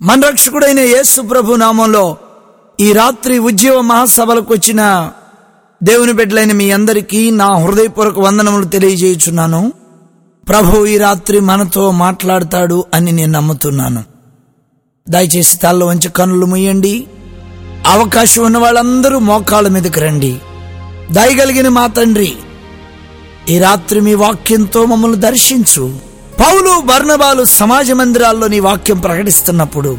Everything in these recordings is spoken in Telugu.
మన రక్షకుడైన యేసు ప్రభు నామంలో ఈ రాత్రి ఉద్యోగ మహాసభలకు వచ్చిన దేవుని బిడ్డలైన మీ అందరికీ నా హృదయపూర్వక వందనములు తెలియజేయుచున్నాను ప్రభు ఈ రాత్రి మనతో మాట్లాడతాడు అని నేను నమ్ముతున్నాను దయచేసి తల్ల వంచి కన్నులు ముయ్యండి అవకాశం ఉన్న వాళ్ళందరూ మోకాళ్ళ మీదకి రండి దయగలిగిన మా తండ్రి ఈ రాత్రి మీ వాక్యంతో మమ్మల్ని దర్శించు పౌలు బర్ణబాలు సమాజ మందిరాల్లో నీ వాక్యం ప్రకటిస్తున్నప్పుడు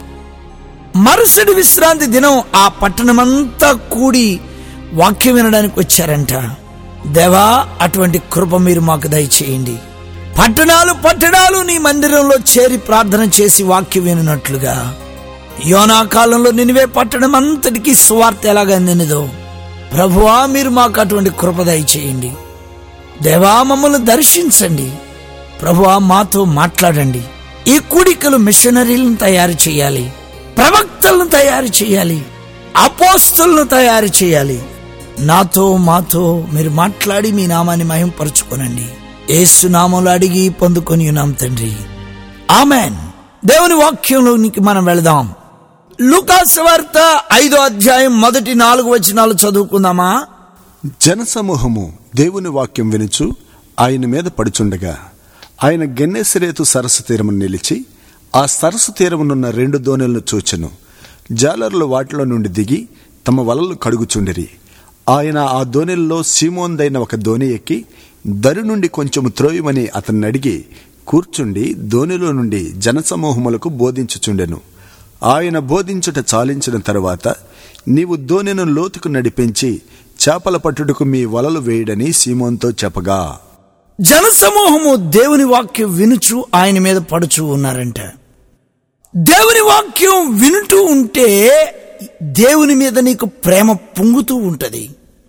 మరుసటి విశ్రాంతి దినం ఆ పట్టణమంతా కూడి వాక్యం వినడానికి వచ్చారంట దేవా అటువంటి కృప మీరు మాకు దయచేయండి పట్టణాలు పట్టణాలు నీ మందిరంలో చేరి ప్రార్థన చేసి వాక్యం వినున్నట్లుగా యోనా కాలంలో నినివే పట్టణం అంతటికీ సువార్త ఎలాగ అందినదో ప్రభువా మీరు మాకు అటువంటి కృప దయచేయండి దేవా మమ్మల్ని దర్శించండి ప్రభువా మాతో మాట్లాడండి ఈ కూడికలు మిషనరీలను తయారు చేయాలి ప్రవక్తలను తయారు చేయాలి అపోస్తులను తయారు చేయాలి నాతో మాతో మీరు మాట్లాడి మీ నామాన్ని మహింపరచుకోనండి ఏసు నామంలో అడిగి పొందుకొని ఉన్నాం తండ్రి ఆమెన్ దేవుని వాక్యంలోనికి మనం వెళదాం లూకాసు వార్త ఐదో అధ్యాయం మొదటి నాలుగు వచనాలు చదువుకుందామా జనసమూహము దేవుని వాక్యం వినుచు ఆయన మీద పడుచుండగా ఆయన గెన్నెసరేతు సరస్సు తీరమును నిలిచి ఆ సరస్సు తీరమునున్న రెండు దోణెలను చూచెను జాలర్లు వాటిలో నుండి దిగి తమ వలలు కడుగుచుండిరి ఆయన ఆ దోణెల్లో సీమోందైన ఒక దోణి ఎక్కి దరి నుండి కొంచెము త్రోయమని అతన్ని అడిగి కూర్చుండి దోణిలో నుండి జనసమూహములకు బోధించుచుండెను ఆయన బోధించుట చాలించిన తరువాత నీవు దోణెను లోతుకు నడిపించి చేపల పట్టుటకు మీ వలలు వేయడని సీమోన్తో చెప్పగా జనసమూహము దేవుని వాక్యం వినుచు ఆయన మీద పడుచు ఉన్నారంట దేవుని వాక్యం వినుటూ ఉంటే దేవుని మీద నీకు ప్రేమ పొంగుతూ ఉంటది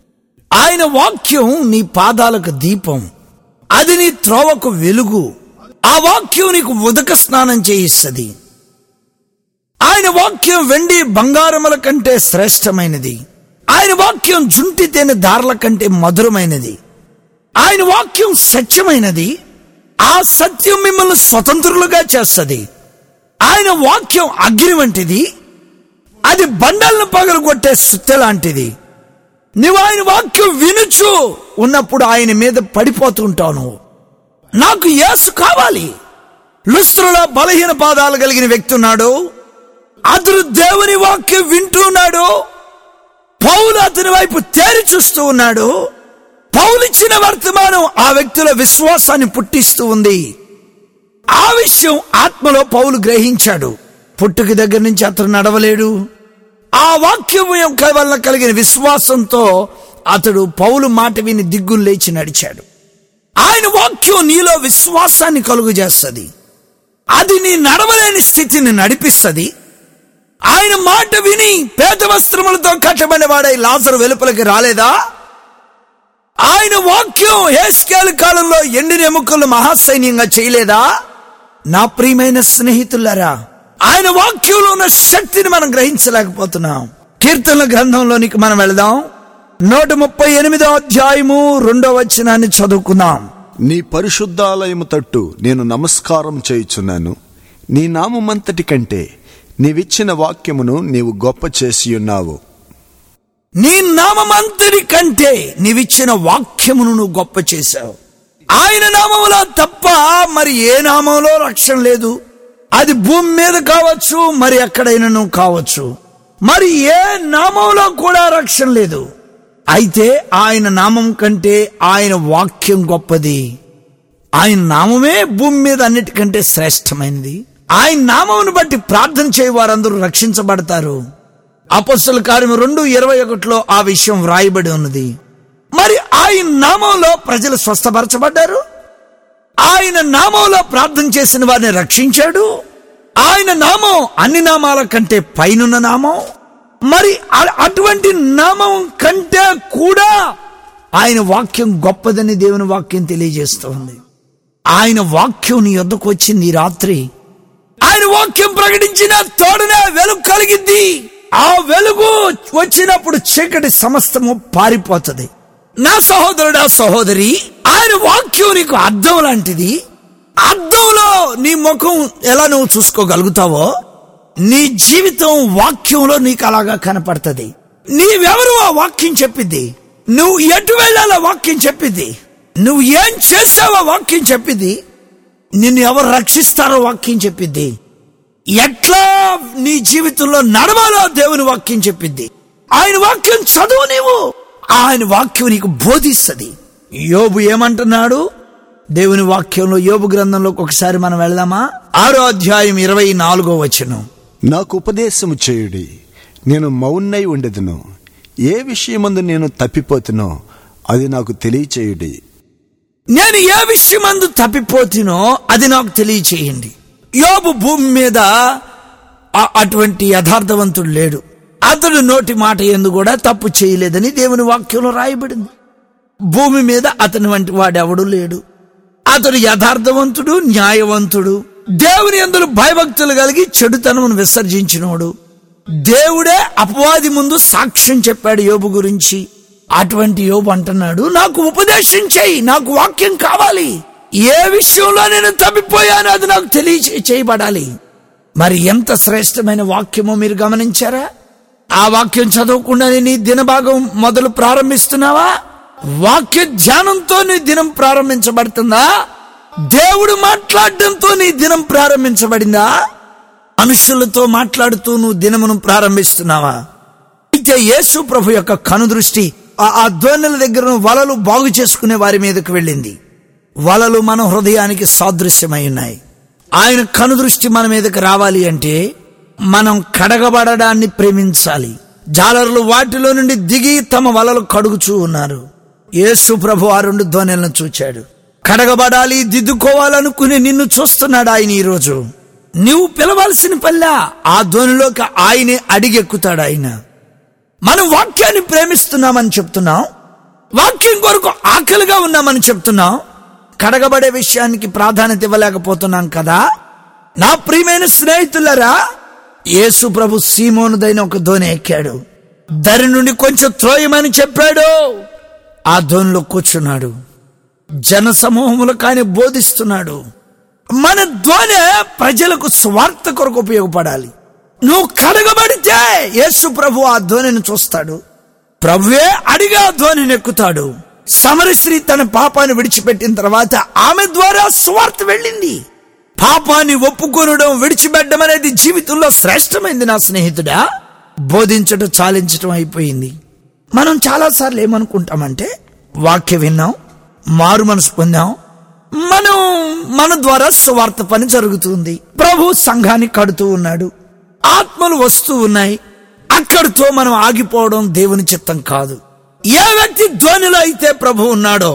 ఆయన వాక్యం నీ పాదాలకు దీపం అది నీ త్రోవకు వెలుగు ఆ వాక్యం నీకు ఉదక స్నానం చేయిస్తుంది ఆయన వాక్యం వెండి బంగారముల కంటే శ్రేష్టమైనది ఆయన వాక్యం జుంటి తేనె దారుల కంటే మధురమైనది ఆయన వాక్యం సత్యమైనది ఆ సత్యం మిమ్మల్ని స్వతంత్రులుగా చేస్తుంది ఆయన వాక్యం అగ్ని వంటిది అది బండలను పగలగొట్టే సుత్తె లాంటిది నువ్వు ఆయన వాక్యం వినుచు ఉన్నప్పుడు ఆయన మీద పడిపోతూ ఉంటావు నువ్వు నాకు యేసు కావాలి లుస్త్రులో బలహీన పాదాలు కలిగిన వ్యక్తి ఉన్నాడు అతడు దేవుని వాక్యం వింటున్నాడు పౌలు అతని వైపు తేరి చూస్తూ ఉన్నాడు పౌలిచ్చిన వర్తమానం ఆ వ్యక్తిలో విశ్వాసాన్ని పుట్టిస్తూ ఉంది ఆ విషయం ఆత్మలో పౌలు గ్రహించాడు పుట్టుక దగ్గర నుంచి అతడు నడవలేడు ఆ వాక్యం యొక్క వల్ల కలిగిన విశ్వాసంతో అతడు పౌలు మాట విని దిగ్గులు లేచి నడిచాడు ఆయన వాక్యం నీలో విశ్వాసాన్ని కలుగు చేస్తుంది అది నీ నడవలేని స్థితిని నడిపిస్తుంది ఆయన మాట విని పేద వస్త్రములతో కట్టబడిన వాడై లాజరు వెలుపలికి రాలేదా ఆయన వాక్యం హేస్కేల్ కాలంలో ఎండిన ఎముకలు మహాసైన్యంగా చేయలేదా నా ప్రియమైన స్నేహితులారా ఆయన వాక్యంలో ఉన్న శక్తిని మనం గ్రహించలేకపోతున్నాం కీర్తనల గ్రంథంలోనికి మనం వెళదాం నూట ముప్పై ఎనిమిదో అధ్యాయము రెండో వచనాన్ని చదువుకుందాం నీ పరిశుద్ధాలయము తట్టు నేను నమస్కారం చేయుచున్నాను నీ నామమంతటి కంటే నీవిచ్చిన వాక్యమును నీవు గొప్ప చేసి ఉన్నావు నీ నామమంతటి కంటే నీవిచ్చిన వాక్యమును నువ్వు గొప్ప చేశావు ఆయన నామములో తప్ప మరి ఏ నామంలో రక్షణ లేదు అది భూమి మీద కావచ్చు మరి ఎక్కడైనా కావచ్చు మరి ఏ నామంలో కూడా రక్షణ లేదు అయితే ఆయన నామం కంటే ఆయన వాక్యం గొప్పది ఆయన నామమే భూమి మీద అన్నిటికంటే శ్రేష్టమైనది ఆయన నామమును బట్టి ప్రార్థన చేయ వారందరూ రక్షించబడతారు అపస్సుల కార్యం రెండు ఇరవై ఒకటిలో ఆ విషయం వ్రాయబడి ఉన్నది మరి ఆయన నామంలో ప్రజలు స్వస్థపరచబడ్డారు ఆయన నామంలో ప్రార్థన చేసిన వారిని రక్షించాడు ఆయన నామం అన్ని నామాల కంటే పైనున్న నామం మరి అ- అటువంటి నామం కంటే కూడా ఆయన వాక్యం గొప్పదని దేవుని వాక్యం తెలియజేస్తోంది ఆయన వాక్యం నీ యొద్దకు వచ్చింది ఈ రాత్రి ఆయన వాక్యం ప్రకటించిన తోడనే వెలుగు కలిగింది ఆ వెలుగు వచ్చినప్పుడు చీకటి సమస్తము పారిపోతుంది నా సహోదరుడా సహోదరి ఆయన వాక్యం నీకు అర్థం లాంటిది అర్థంలో నీ ముఖం ఎలా నువ్వు చూసుకోగలుగుతావో నీ జీవితం వాక్యంలో నీకు అలాగా కనపడుతుంది నీవెవరు ఆ వాక్యం చెప్పిద్ది నువ్వు ఎటు వెళ్ళాలో వాక్యం చెప్పిద్ది నువ్వు ఏం చేసావో వాక్యం చెప్పిద్ది నిన్ను ఎవరు రక్షిస్తారో వాక్యం చెప్పిద్ది ఎట్లా నీ జీవితంలో నడవాలో దేవుని వాక్యం చెప్పిద్ది ఆయన వాక్యం చదువు నీవు ఆయన వాక్యం నీకు బోధిస్తుంది యోబు ఏమంటున్నాడు దేవుని వాక్యంలో యోబు గ్రంథంలోకి ఒకసారి మనం వెళ్దామా ఆరో అధ్యాయం ఇరవై నాలుగో వచనం నాకు ఉపదేశము చేయుడి నేను మౌన్నై ఉండెదను ఏ విషయమందు నేను తప్పిపోతునో అది నాకు తెలియచేయుడి నేను ఏ విషయమందు తప్పిపోతినో అది నాకు తెలియచేయండి యోబు భూమి మీద ఆ- అటువంటి యథార్థవంతుడు లేడు అతడు నోటి మాట ఎందు కూడా తప్పు చేయలేదని దేవుని వాక్యంలో రాయబడింది భూమి మీద అతని వంటి వాడెవడు లేడు అతడు యథార్థవంతుడు న్యాయవంతుడు దేవుని ఎందులు భయభక్తులు కలిగి చెడుతనమును విసర్జించినోడు దేవుడే అపవాది ముందు సాక్ష్యం చెప్పాడు యోబు గురించి అటువంటి యోబు అంటున్నాడు నాకు ఉపదేశం చేయి నాకు వాక్యం కావాలి ఏ విషయంలో నేను తప్పిపోయానో అది నాకు తెలియ చేయబడాలి మరి ఎంత శ్రేష్టమైన వాక్యమో మీరు గమనించారా ఆ వాక్యం చదవకుండానే నీ దినభాగం మొదలు ప్రారంభిస్తున్నావా వాక్య ధ్యానంతో నీ దినం ప్రారంభించబడుతుందా దేవుడు మాట్లాడడంతో నీ దినం ప్రారంభించబడిందా మనుషులతో మాట్లాడుతూ నువ్వు దినమును ప్రారంభిస్తున్నావా అయితే యేసు ప్రభు యొక్క కనుదృష్టి ఆ ఆ ధ్వనుల దగ్గర వలలు బాగు చేసుకునే వారి మీదకు వెళ్ళింది వలలు మన హృదయానికి సాదృశ్యమై ఉన్నాయి ఆయన కనుదృష్టి మన మీదకి రావాలి అంటే మనం కడగబడడాన్ని ప్రేమించాలి జాలరులు వాటిలో నుండి దిగి తమ వలలు కడుగుచూ ఉన్నారు యేసు ప్రభు ఆ రెండు ధ్వనులను చూచాడు కడగబడాలి దిద్దుకోవాలనుకుని నిన్ను చూస్తున్నాడు ఆయన ఈరోజు నువ్వు పిలవాల్సిన పల్లా ఆ ధ్వనిలోకి ఆయనే అడిగెక్కుతాడు ఆయన మనం వాక్యాన్ని ప్రేమిస్తున్నామని చెప్తున్నాం వాక్యం కొరకు ఆకలిగా ఉన్నామని చెప్తున్నాం కడగబడే విషయానికి ప్రాధాన్యత ఇవ్వలేకపోతున్నాం కదా నా ప్రియమైన స్నేహితులరా యేసు ప్రభు సీమోనుదైన ఒక ధోని ఎక్కాడు దరి నుండి కొంచెం త్రోయమని చెప్పాడు ఆ ధోనిలో కూర్చున్నాడు జన సమూహములకు ఆయన బోధిస్తున్నాడు మన ధ్వని ప్రజలకు స్వార్థ కొరకు ఉపయోగపడాలి నువ్వు కడగబడితే యేసు ప్రభు ఆ ధ్వనిని చూస్తాడు ప్రభువే అడిగా ధ్వనిని ఎక్కుతాడు సమర స్త్రీ తన పాపాన్ని విడిచిపెట్టిన తర్వాత ఆమె ద్వారా స్వార్థ వెళ్ళింది పాపాన్ని ఒప్పుకొనడం విడిచిపెట్టడం అనేది జీవితంలో శ్రేష్టమైంది నా స్నేహితుడా బోధించడం చాలించడం అయిపోయింది మనం చాలాసార్లు ఏమనుకుంటామంటే వాక్య విన్నాం మారు మనసు పొందాం మనం మన ద్వారా సువార్త పని జరుగుతుంది ప్రభు సంఘాన్ని కడుతూ ఉన్నాడు ఆత్మలు వస్తూ ఉన్నాయి అక్కడితో మనం ఆగిపోవడం దేవుని చిత్తం కాదు ఏ వ్యక్తి ధ్వనిలో అయితే ప్రభు ఉన్నాడో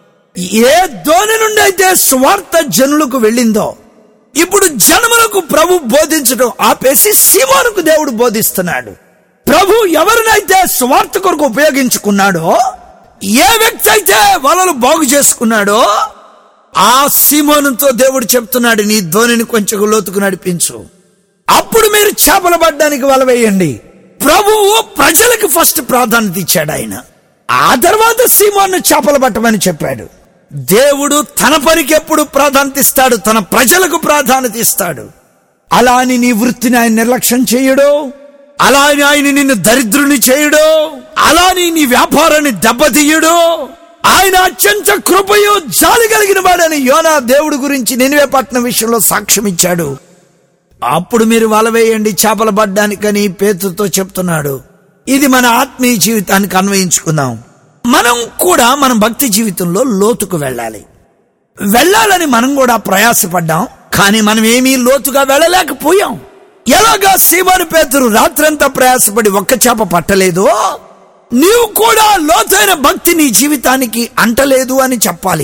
ఏ ధ్వని నుండి అయితే స్వార్థ జనులకు వెళ్ళిందో ఇప్పుడు జనములకు ప్రభు బోధించడం ఆపేసి శివనుకు దేవుడు బోధిస్తున్నాడు ప్రభు ఎవరినైతే స్వార్థ కొరకు ఉపయోగించుకున్నాడో ఏ వ్యక్తి అయితే వలలు బాగు చేసుకున్నాడో ఆ సీమోనుతో దేవుడు చెప్తున్నాడు నీ ధ్వనిని కొంచెం లోతుకు నడిపించు అప్పుడు మీరు చేపలు పడ్డానికి వల వేయండి ప్రభువు ప్రజలకు ఫస్ట్ ప్రాధాన్యత ఇచ్చాడు ఆయన ఆ తర్వాత సీమోను చేపలు పట్టమని చెప్పాడు దేవుడు తన పనికి ఎప్పుడు ప్రాధాన్యత ఇస్తాడు తన ప్రజలకు ప్రాధాన్యత ఇస్తాడు అలా అని నీ వృత్తిని ఆయన నిర్లక్ష్యం చేయడు అలా అని ఆయన నిన్ను దరిద్రుని చేయడు అలా అని నీ వ్యాపారాన్ని దెబ్బతీయడు ఆయన అత్యంత కృపయు జాలి కలిగిన వాడని యోనా దేవుడి గురించి నినివే పట్టణం విషయంలో సాక్ష్యం ఇచ్చాడు అప్పుడు మీరు వలవేయండి చేపలు పడ్డానికని పేతుతో చెప్తున్నాడు ఇది మన ఆత్మీయ జీవితానికి అన్వయించుకుందాం మనం కూడా మన భక్తి జీవితంలో లోతుకు వెళ్ళాలి వెళ్ళాలని మనం కూడా ప్రయాసపడ్డాం కానీ మనం ఏమీ లోతుగా వెళ్ళలేకపోయాం ఎలాగా సీమాను పేతురు రాత్రంతా ప్రయాసపడి ఒక్క చేప పట్టలేదో నీవు కూడా లోతైన భక్తి నీ జీవితానికి అంటలేదు అని చెప్పాలి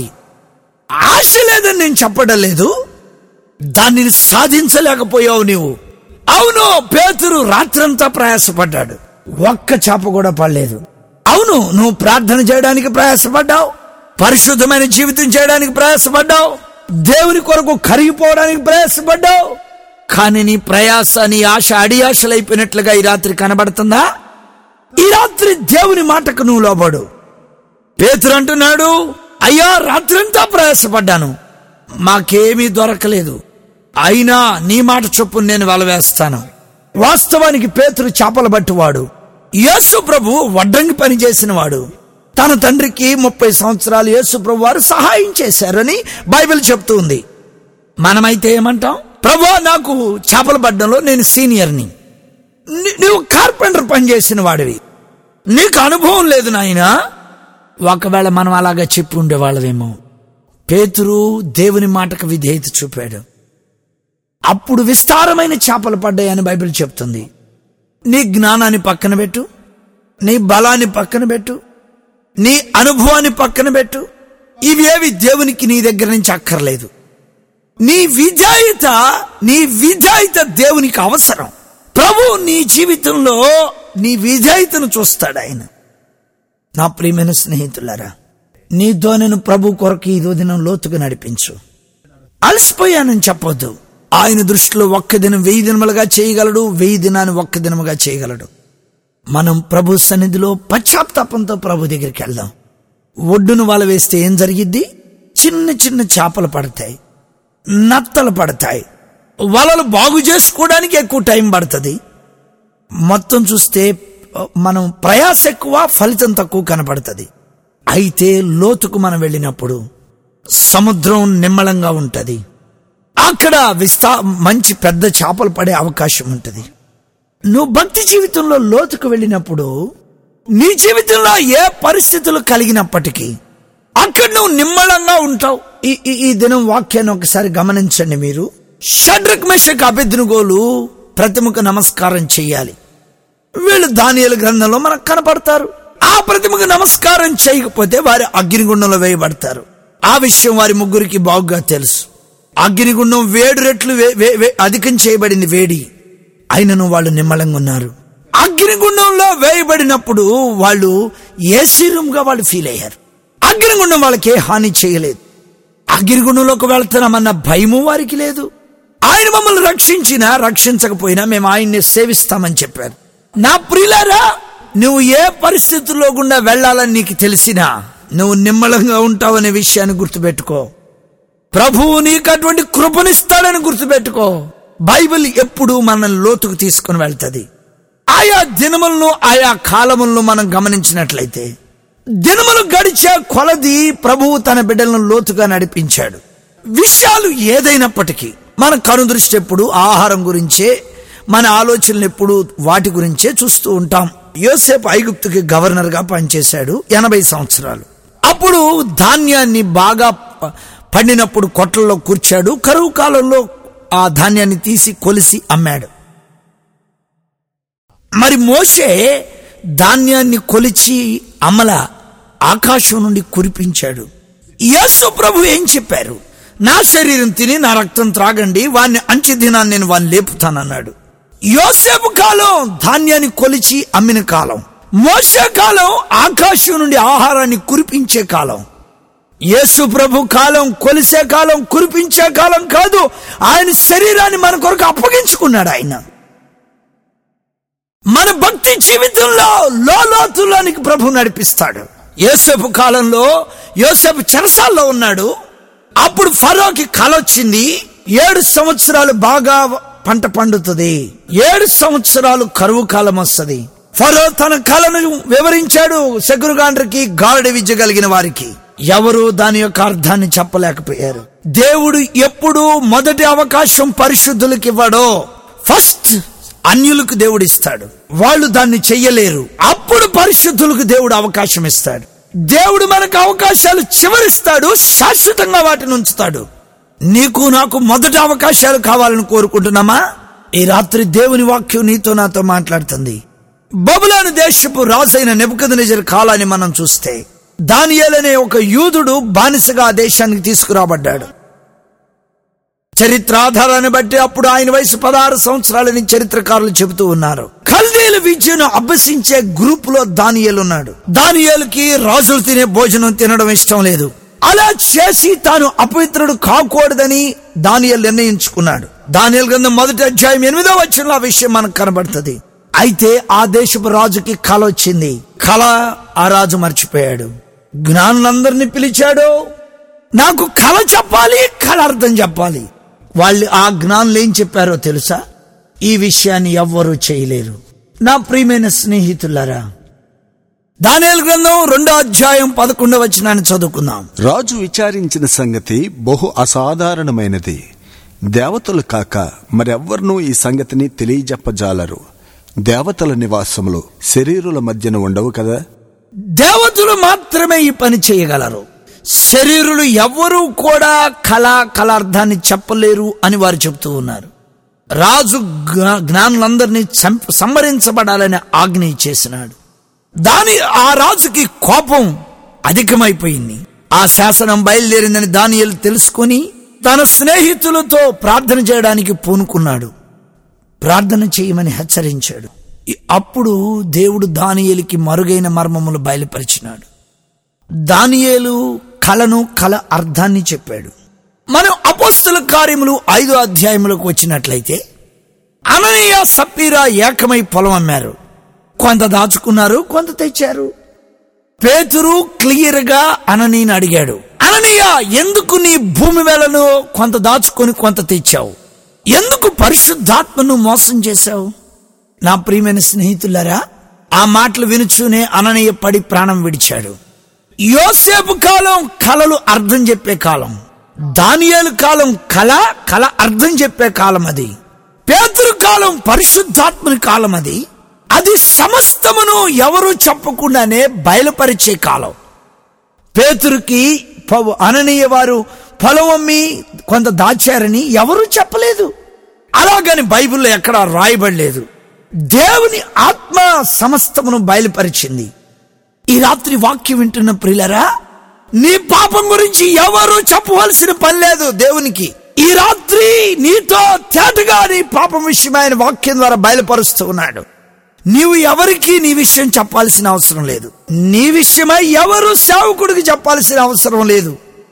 ఆశ లేదని నేను చెప్పడం లేదు దానిని సాధించలేకపోయావు నీవు అవును పేతురు రాత్రంతా ప్రయాసపడ్డాడు ఒక్క చేప కూడా పడలేదు అవును నువ్వు ప్రార్థన చేయడానికి ప్రయాసపడ్డావు పరిశుద్ధమైన జీవితం చేయడానికి ప్రయాసపడ్డావు దేవుని కొరకు కరిగిపోవడానికి ప్రయాసపడ్డావు కానీ నీ ప్రయాస నీ ఆశ అడియాశలైపోయినట్లుగా ఈ రాత్రి కనబడుతుందా ఈ రాత్రి దేవుని మాటకు నువ్వు లోబడు పేతురు అంటున్నాడు అయ్యా రాత్రంతా ప్రయాసపడ్డాను మాకేమీ దొరకలేదు అయినా నీ మాట చొప్పున నేను వలవేస్తాను వాస్తవానికి పేతురు చేపల బట్టివాడు యేసు ప్రభు వడ్రంగి పని చేసిన వాడు తన తండ్రికి ముప్పై సంవత్సరాలు యేసు ప్రభు వారు సహాయం చేశారని బైబిల్ చెప్తుంది మనమైతే ఏమంటాం ప్రభు నాకు చేపల పడ్డంలో నేను సీనియర్ని ని- నువ్వు కార్పెంటర్ పని చేసిన వాడివి నీకు అనుభవం లేదు నాయనా ఒకవేళ మనం అలాగా చెప్పి ఉండేవాళ్ళమేమో పేతురు దేవుని మాటకు విధేయత చూపాడు అప్పుడు విస్తారమైన చేపలు పడ్డాయని బైబిల్ చెప్తుంది నీ జ్ఞానాన్ని పక్కన పెట్టు నీ బలాన్ని పక్కన పెట్టు నీ అనుభవాన్ని పక్కన పెట్టు ఇవేవి దేవునికి నీ దగ్గర నుంచి అక్కర్లేదు నీ విధాయిత నీ విధాయిత దేవునికి అవసరం ప్రభు నీ జీవితంలో నీ విధాయితను చూస్తాడు ఆయన నా ప్రియమైన స్నేహితులారా నీ ధోనిను ప్రభు కొరకు ఈ దినం లోతుగా నడిపించు అలసిపోయానని చెప్పొద్దు ఆయన దృష్టిలో ఒక్క దినం వెయ్యి దినములుగా చేయగలడు వెయ్యి దినాన్ని ఒక్క దినముగా చేయగలడు మనం ప్రభు సన్నిధిలో పశ్చాత్తాపంతో ప్రభు దగ్గరికి వెళ్దాం ఒడ్డును వల వేస్తే ఏం జరిగిద్ది చిన్న చిన్న చేపలు పడతాయి నత్తలు పడతాయి వలలు బాగు చేసుకోవడానికి ఎక్కువ టైం పడుతుంది మొత్తం చూస్తే మనం ప్రయాస ఎక్కువ ఫలితం తక్కువ కనపడుతుంది అయితే లోతుకు మనం వెళ్ళినప్పుడు సముద్రం నిమ్మలంగా ఉంటది అక్కడ విస్తా మంచి పెద్ద చేపలు పడే అవకాశం ఉంటుంది నువ్వు భక్తి జీవితంలో లోతుకు వెళ్ళినప్పుడు నీ జీవితంలో ఏ పరిస్థితులు కలిగినప్పటికీ అక్కడ నువ్వు నిమ్మళంగా ఉంటావు ఈ ఈ- ఈ దినం వాక్యాన్ని ఒకసారి గమనించండి మీరు షడ్రక్ మెషక్ అభిద్నుగోలు ప్రతిముఖ నమస్కారం చెయ్యాలి వీళ్ళు దానియల గ్రంథంలో మనకు కనపడతారు ఆ ప్రతిమకు నమస్కారం చేయకపోతే వారి అగ్నిగుండంలో వేయబడతారు ఆ విషయం వారి ముగ్గురికి బాగుగా తెలుసు అగ్నిగుండం వేడు రెట్లు వే- వే- వే- అధికం చేయబడింది వేడి అయినను వాళ్ళు నిమ్మలంగా ఉన్నారు అగ్నిగుండంలో వేయబడినప్పుడు వాళ్ళు ఏసీరుగా వాళ్ళు ఫీల్ అయ్యారు అగ్నిగుండం వాళ్ళకి ఏ హాని చేయలేదు అగ్నిగుండంలోకి వెళ్తున్నామన్న భయము వారికి లేదు ఆయన మమ్మల్ని రక్షించినా రక్షించకపోయినా మేము ఆయన్ని సేవిస్తామని చెప్పారు నా ప్రియులారా నువ్వు ఏ పరిస్థితుల్లో గుండా వెళ్ళాలని నీకు తెలిసినా నువ్వు నిమ్మలంగా ఉంటావనే విషయాన్ని గుర్తుపెట్టుకో ప్రభువు నీకు అటువంటి కృపనిస్తాడని గుర్తుపెట్టుకో బైబిల్ ఎప్పుడు మనల్ని లోతుకు తీసుకుని వెళ్తది ఆయా దినములను ఆయా కాలములను మనం గమనించినట్లయితే దినములు గడిచే కొలది ప్రభువు తన బిడ్డలను లోతుగా నడిపించాడు విషయాలు ఏదైనప్పటికీ మన కనుదృష్టి ఎప్పుడు ఆహారం గురించే మన ఆలోచనలు ఎప్పుడు వాటి గురించే చూస్తూ ఉంటాం యోసేపు ఐగుప్తుకి గవర్నర్ గా పనిచేశాడు ఎనభై సంవత్సరాలు అప్పుడు ధాన్యాన్ని బాగా ప- పండినప్పుడు కొట్లలో కూర్చాడు కరువు కాలంలో ఆ ధాన్యాన్ని తీసి కొలిసి అమ్మాడు మరి మోషే ధాన్యాన్ని కొలిచి అమల ఆకాశం నుండి కురిపించాడు యేసు ప్రభు ఏం చెప్పారు నా శరీరం తిని నా రక్తం త్రాగండి వాడిని అంచె దినాన్ని నేను వాడిని లేపుతానన్నాడు యోసేపు కాలం ధాన్యాన్ని కొలిచి అమ్మిన కాలం మోసే కాలం ఆకాశం నుండి ఆహారాన్ని కురిపించే కాలం యేసు ప్రభు కాలం కొలిసే కాలం కురిపించే కాలం కాదు ఆయన శరీరాన్ని మన కొరకు అప్పగించుకున్నాడు ఆయన మన భక్తి జీవితంలో లోతులోనికి ప్రభు నడిపిస్తాడు యోసేపు కాలంలో యోసేపు చెరసాల్లో ఉన్నాడు అప్పుడు ఫరోకి కల వచ్చింది ఏడు సంవత్సరాలు బాగా పంట పండుతుంది ఏడు సంవత్సరాలు కరువు కాలం వస్తుంది ఫరో తన కళను వివరించాడు శకురుగాండ్రికి గారడి విద్య కలిగిన వారికి ఎవరు దాని యొక్క అర్థాన్ని చెప్పలేకపోయారు దేవుడు ఎప్పుడు మొదటి అవకాశం పరిశుద్ధులకు ఇవ్వడో ఫస్ట్ అన్యులకు దేవుడు ఇస్తాడు వాళ్ళు దాన్ని చెయ్యలేరు అప్పుడు పరిశుద్ధులకు దేవుడు అవకాశం ఇస్తాడు దేవుడు మనకు అవకాశాలు చివరిస్తాడు శాశ్వతంగా వాటిని ఉంచుతాడు నీకు నాకు మొదటి అవకాశాలు కావాలని కోరుకుంటున్నామా ఈ రాత్రి దేవుని వాక్యం నీతో నాతో మాట్లాడుతుంది బబులాను దేశపు రాజైన నెబుకదనెజర్ కాలాన్ని మనం చూస్తే దానియేలనే ఒక యూదుడు బానిసగా ఆ దేశానికి తీసుకురాబడ్డాడు చరిత్ర ఆధారాన్ని బట్టి అప్పుడు ఆయన వయసు పదహారు సంవత్సరాలని చరిత్రకారులు చెబుతూ ఉన్నారు కల్దీల విద్యను అభ్యసించే గ్రూప్ లో దానియేలు ఉన్నాడు దానియేలుకి రాజులు తినే భోజనం తినడం ఇష్టం లేదు అలా చేసి తాను అపవిత్రుడు కాకూడదని దానియేలు నిర్ణయించుకున్నాడు దానియేలు గ్రంథం మొదటి అధ్యాయం ఎనిమిదో వచ్చిన ఆ విషయం మనకు కనబడుతుంది అయితే ఆ దేశపు రాజుకి కళ వచ్చింది కళ ఆ రాజు మర్చిపోయాడు జ్ఞానులందరినీ పిలిచాడు నాకు కళ చెప్పాలి కళ అర్థం చెప్పాలి వాళ్ళు ఆ జ్ఞానులు ఏం చెప్పారో తెలుసా ఈ విషయాన్ని ఎవ్వరూ చేయలేరు నా ప్రియమైన స్నేహితులారా దానియేలు గ్రంథం రెండో అధ్యాయం పదకొండవ వచనాన్ని చదువుకుందాం రాజు విచారించిన సంగతి బహు అసాధారణమైనది దేవతలు కాక మరెవ్వరూ ఈ సంగతిని తెలియజెప్పజాలరు దేవతల నివాసములు శరీరుల మధ్యన ఉండవు కదా దేవతలు మాత్రమే ఈ పని చేయగలరు శరీరులు ఎవ్వరూ కూడా కళా కళార్థాన్ని చెప్పలేరు అని వారు చెప్తూ ఉన్నారు రాజు జ్ఞా- జ్ఞానులందరినీ చంప- సంహరించబడాలని ఆజ్ఞ చేసినాడు దాని ఆ రాజుకి కోపం అధికమైపోయింది ఆ శాసనం బయలుదేరిందని దానియేలు తెలుసుకొని తన స్నేహితులతో ప్రార్థన చేయడానికి పూనుకున్నాడు ప్రార్థన చేయమని హెచ్చరించాడు ఈ- అప్పుడు దేవుడు దానియేలుకి మరుగైన మర్మములు బయలుపరిచినాడు దానియేలు కలను కల అర్థాన్ని చెప్పాడు మనం అపోస్తుల కార్యములు ఐదో అధ్యాయములకు వచ్చినట్లయితే అననీయ సప్పీరా ఏకమై పొలం అమ్మారు కొంత దాచుకున్నారు కొంత తెచ్చారు పేతురు క్లియర్ గా అననీని అడిగాడు అననీయ ఎందుకు నీ భూమి వేలను కొంత దాచుకొని కొంత తెచ్చావు ఎందుకు పరిశుద్ధాత్మను మోసం చేశావు నా ప్రియమైన స్నేహితులారా ఆ మాటలు వినుచూనే అననీయ పడి ప్రాణం విడిచాడు యోసేపు కాలం కలలు అర్థం చెప్పే కాలం దానియేలు కాలం కళ కళ అర్థం చెప్పే కాలం అది పేతురు కాలం పరిశుద్ధాత్మని కాలం అది అది సమస్తమును ఎవరు చెప్పకుండానే బయలుపరిచే కాలం పేతురుకి ప- అననీయ వారు పొలం అమ్మి కొంత దాచారని ఎవరూ చెప్పలేదు అలాగని బైబిల్లో ఎక్కడా రాయబడలేదు దేవుని ఆత్మ సమస్తమును బయలుపరిచింది ఈ రాత్రి వాక్యం వింటున్న ప్రియులరా నీ పాపం గురించి ఎవరు చెప్పవలసిన పని లేదు దేవునికి ఈ రాత్రి నీతో తేటగా నీ పాపం విషయమై ఆయన వాక్యం ద్వారా బయలుపరుస్తూ ఉన్నాడు నీవు ఎవరికి నీ విషయం చెప్పాల్సిన అవసరం లేదు నీ విషయమై ఎవరు సేవకుడికి చెప్పాల్సిన అవసరం లేదు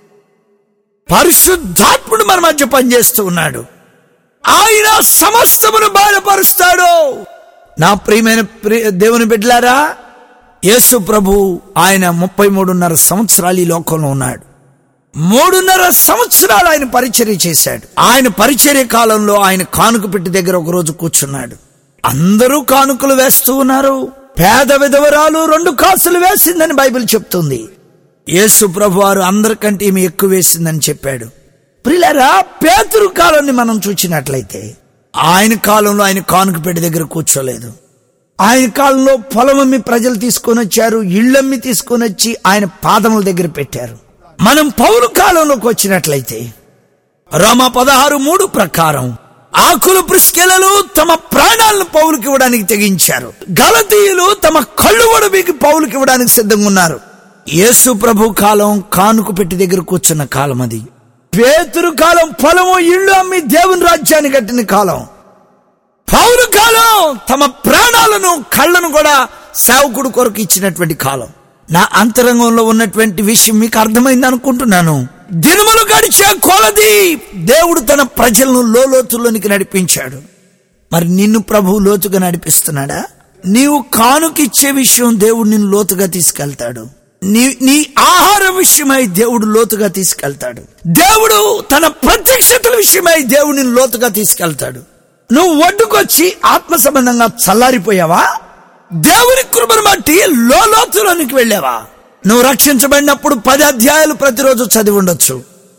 పరిశుద్ధాత్ముడు మన మధ్య పనిచేస్తూ ఉన్నాడు ఆయన సమస్తమును బయలుపరుస్తాడు నా ప్రియమైన ప్రియ దేవుని బిడ్డలారా యేసు ప్రభు ఆయన ముప్పై మూడున్నర సంవత్సరాలు ఈ లోకంలో ఉన్నాడు మూడున్నర సంవత్సరాలు ఆయన పరిచర్య చేశాడు ఆయన పరిచర్య కాలంలో ఆయన కానుక పెట్టి దగ్గర ఒక రోజు కూర్చున్నాడు అందరూ కానుకలు వేస్తూ ఉన్నారు పేద విధవరాలు రెండు కాసులు వేసిందని బైబిల్ చెప్తుంది యేసు ప్రభు వారు అందరికంటే ఈమె ఎక్కువ వేసిందని చెప్పాడు ప్రిలరా పేతురు కాలాన్ని మనం చూచినట్లయితే ఆయన కాలంలో ఆయన కానుక పెట్టి దగ్గర కూర్చోలేదు ఆయన కాలంలో పొలమమ్మి ప్రజలు తీసుకొని వచ్చారు ఇళ్ళమ్మి తీసుకొని వచ్చి ఆయన పాదముల దగ్గర పెట్టారు మనం పౌరు కాలంలోకి వచ్చినట్లయితే రోమ పదహారు మూడు ప్రకారం ఆకులు ప్రిస్కెలలు తమ ప్రాణాలను పౌలుకి ఇవ్వడానికి తెగించారు గలతీయులు తమ కళ్ళు ఒడబీకి పౌలుకి ఇవ్వడానికి సిద్ధంగా ఉన్నారు యేసు ప్రభు కాలం కానుక పెట్టి దగ్గర కూర్చున్న కాలం అది పేతురు కాలం పొలము ఇళ్ళు అమ్మి దేవుని రాజ్యాన్ని కట్టిన కాలం పౌరు కాలం తమ ప్రాణాలను కళ్ళను కూడా సేవకుడు కొరకు ఇచ్చినటువంటి కాలం నా అంతరంగంలో ఉన్నటువంటి విషయం మీకు అర్థమైంది అనుకుంటున్నాను దినములు గడిచే కొలది దేవుడు తన ప్రజలను లోలోతుల్లోనికి నడిపించాడు మరి నిన్ను ప్రభు లోతుగా నడిపిస్తున్నాడా నీవు కానుకిచ్చే విషయం దేవుడు నిన్ను లోతుగా తీసుకెళ్తాడు నీ నీ ఆహార విషయమై దేవుడు లోతుగా తీసుకెళ్తాడు దేవుడు తన ప్రత్యక్షతల విషయమై దేవుడు నిన్ను లోతుగా తీసుకెళ్తాడు నువ్వు ఒడ్డుకొచ్చి ఆత్మ సంబంధంగా చల్లారిపోయావా దేవుని కృపను బట్టి లోతులోనికి వెళ్ళావా నువ్వు రక్షించబడినప్పుడు పది అధ్యాయాలు ప్రతిరోజు చదివి ఉండొచ్చు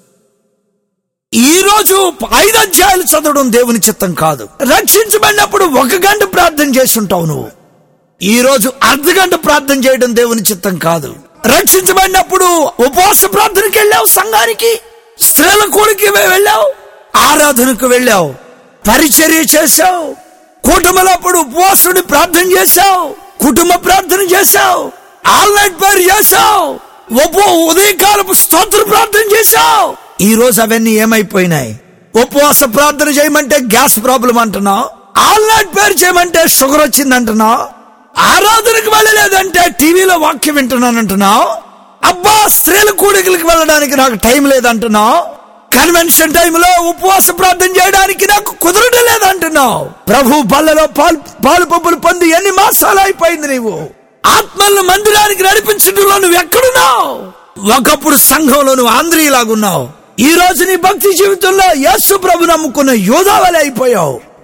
ఈ రోజు ఐదు అధ్యాయాలు చదవడం దేవుని చిత్తం కాదు రక్షించబడినప్పుడు ఒక గంట ప్రార్థన చేస్తుంటావు నువ్వు ఈ రోజు అర్ధ గంట ప్రార్థన చేయడం దేవుని చిత్తం కాదు రక్షించబడినప్పుడు ఉపవాస ప్రార్థనకి వెళ్ళావు సంఘానికి స్త్రీల కూడికి వెళ్ళావు ఆరాధనకు వెళ్ళావు పరిచర్య చేశావు కుటుంబలప్పుడు ఉపవాసుని ప్రార్థన చేశావు కుటుంబ ప్రార్థన చేశావు ఆల్ నైట్ ప్రేయర్ చేశావు ఉప ఉదయకాలపు స్తోత్ర ప్రార్థన చేశావు ఈ రోజు అవన్నీ ఏమైపోయినాయి ఉపవాస ప్రార్థన చేయమంటే గ్యాస్ ప్రాబ్లం అంటున్నావు ఆల్ నైట్ ప్రేయర్ చేయమంటే షుగర్ వచ్చింది అంటున్నావు ఆరాధనకు వెళ్ళలేదంటే టీవీలో వాక్యం వింటున్నాను అంటున్నావు అబ్బా స్త్రీల కూడికలకు వెళ్ళడానికి నాకు టైం లేదంటున్నావు కన్వెన్షన్ టైంలో ఉపవాస ప్రార్థన చేయడానికి నాకు కుదరడం లేదంటున్నావు ప్రభు బల్లలో పాలు పాలు పప్పులు పొంది ఎన్ని మాసాలు అయిపోయింది నీవు ఆత్మలను మందిరానికి నడిపించడంలో నువ్వు ఎక్కడున్నావు ఒకప్పుడు సంఘంలో నువ్వు ఆంధ్రీలాగున్నావు ఈ రోజు నీ భక్తి జీవితంలో యేసు ప్రభు నమ్ముకున్న యోధావలి అయిపోయావు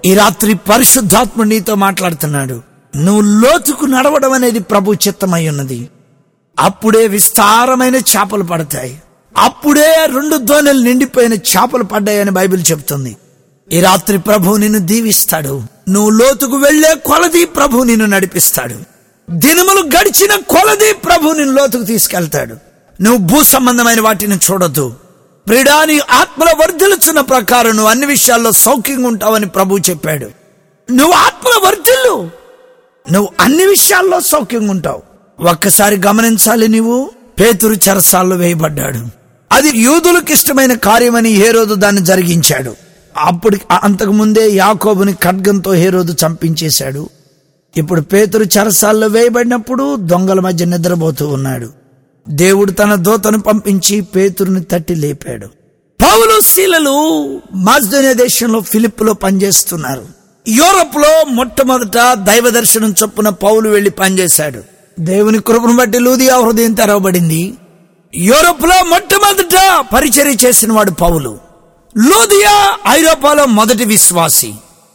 ఈ రాత్రి పరిశుద్ధాత్మ నీతో మాట్లాడుతున్నాడు నువ్వు లోతుకు నడవడం అనేది ప్రభు చిత్తమై ఉన్నది అప్పుడే విస్తారమైన చేపలు పడతాయి అప్పుడే రెండు దోణెలు నిండిపోయిన చేపలు పడ్డాయని బైబిల్ చెబుతుంది ఈ రాత్రి ప్రభు నిన్ను దీవిస్తాడు నువ్వు లోతుకు వెళ్లే కొలది ప్రభు నిన్ను నడిపిస్తాడు దినములు గడిచిన కొలది ప్రభు నిన్ను లోతుకు తీసుకెళ్తాడు నువ్వు భూ సంబంధమైన వాటిని చూడొద్దు ప్రిడాని ఆత్మల వర్ధిల్చున్న ప్రకారం నువ్వు అన్ని విషయాల్లో సౌఖ్యంగా ఉంటావని ప్రభు చెప్పాడు నువ్వు ఆత్మల వర్ధిల్లు నువ్వు అన్ని విషయాల్లో సౌఖ్యంగా ఉంటావు ఒక్కసారి గమనించాలి నీవు పేతురు చెరసాల్లో వేయబడ్డాడు అది యూదులకు ఇష్టమైన కార్యమని హేరోదు దాన్ని జరిగించాడు అప్పుడు అంతకు ముందే యాకోబుని ఖడ్గంతో హేరోదు చంపించేశాడు ఇప్పుడు పేతురు చెరసాల్లో వేయబడినప్పుడు దొంగల మధ్య నిద్రపోతూ ఉన్నాడు దేవుడు తన దూతను పంపించి పేతురుని తట్టి లేపాడు పౌలు శీలలు మాజ్దోనియా దేశంలో ఫిలిప్ లో పనిచేస్తున్నారు యూరప్ లో మొట్టమొదట దైవ దర్శనం చొప్పున పౌలు వెళ్లి పనిచేశాడు దేవుని కృపను బట్టి లూదియా హృదయం తెరవబడింది యూరప్ లో మొట్టమొదట పరిచర్య చేసిన వాడు పౌలు లూదియా ఐరోపాలో మొదటి విశ్వాసి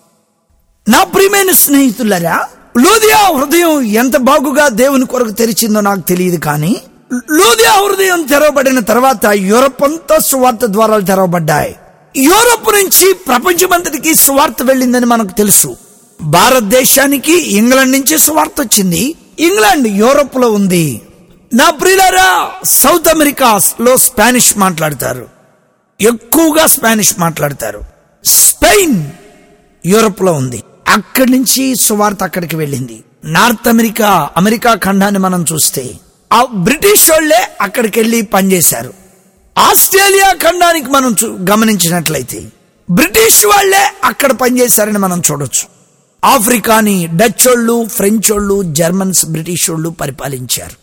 నా ప్రియమైన స్నేహితులరా లూదియా హృదయం ఎంత బాగుగా దేవుని కొరకు తెరిచిందో నాకు తెలియదు కానీ లూదియా హృదయం తెరవబడిన తర్వాత యూరప్ అంతా సువార్త ద్వారాలు తెరవబడ్డాయి యూరప్ నుంచి ప్రపంచమంతటికి సువార్త వెళ్ళిందని మనకు తెలుసు భారతదేశానికి ఇంగ్లాండ్ నుంచి సువార్త వచ్చింది ఇంగ్లాండ్ యూరప్ లో ఉంది నా ప్రియులారా సౌత్ అమెరికా లో స్పానిష్ మాట్లాడతారు ఎక్కువగా స్పానిష్ మాట్లాడతారు స్పెయిన్ యూరప్ లో ఉంది అక్కడి నుంచి సువార్త అక్కడికి వెళ్ళింది నార్త్ అమెరికా అమెరికా ఖండాన్ని మనం చూస్తే ఆ బ్రిటిష్ వాళ్ళే అక్కడికి వెళ్ళి పనిచేశారు ఆస్ట్రేలియా ఖండానికి మనం చూ- గమనించినట్లయితే బ్రిటిష్ వాళ్ళే అక్కడ పనిచేశారని మనం చూడొచ్చు ఆఫ్రికాని డచ్ వాళ్ళు ఫ్రెంచ్ వాళ్ళు జర్మన్స్ బ్రిటిష్ వాళ్ళు పరిపాలించారు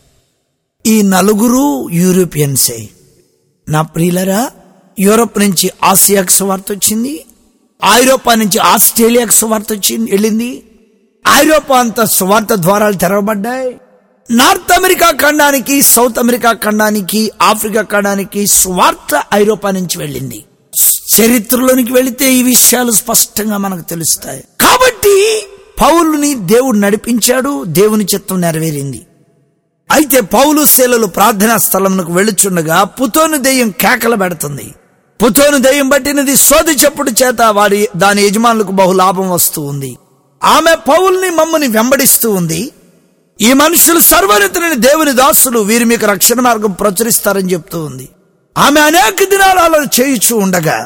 ఈ నలుగురు యూరోపియన్సే నా ప్రియులరా యూరోప్ నుంచి ఆసియాకు సువార్త వచ్చింది ఐరోపా నుంచి ఆస్ట్రేలియాకు సువార్త వచ్చింది వెళ్ళింది ఐరోపా అంతా సువార్త ద్వారాలు తెరవబడ్డాయి నార్త్ అమెరికా ఖండానికి సౌత్ అమెరికా ఖండానికి ఆఫ్రికా ఖండానికి స్వార్థ ఐరోపా నుంచి వెళ్ళింది చరిత్రలోనికి వెళితే ఈ విషయాలు స్పష్టంగా మనకు తెలుస్తాయి కాబట్టి పౌలుని దేవుడు నడిపించాడు దేవుని చిత్తం నెరవేరింది అయితే పౌలు శీలలు ప్రార్థనా స్థలమునకు వెళ్ళుచుండగా పుతోను దెయ్యం కేకలు పెడుతుంది పుతోను దెయ్యం పట్టినది సోది చెప్పుడు చేత వారి దాని యజమానులకు బహు లాభం వస్తూ ఉంది ఆమె పౌల్ని మమ్మని వెంబడిస్తూ ఉంది ఈ మనుషులు సర్వనితులని దేవుని దాసులు వీరు మీకు రక్షణ మార్గం ప్రచురిస్తారని చెప్తూ ఉంది ఆమె అనేక దినాలు అలా చేయుచూ ఉండగా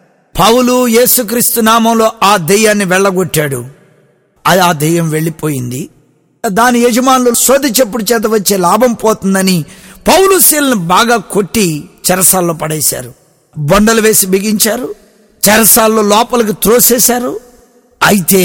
పౌలు యేసుక్రీస్తు నామంలో ఆ దెయ్యాన్ని వెళ్ళగొట్టాడు అది ఆ దెయ్యం వెళ్ళిపోయింది దాని యజమానులు సోది చెప్పుడు చేత వచ్చే లాభం పోతుందని పౌలు శీలను బాగా కొట్టి చెరసాల్లో పడేశారు బొండలు వేసి బిగించారు చెరసాల్లో లోపలికి త్రోసేశారు అయితే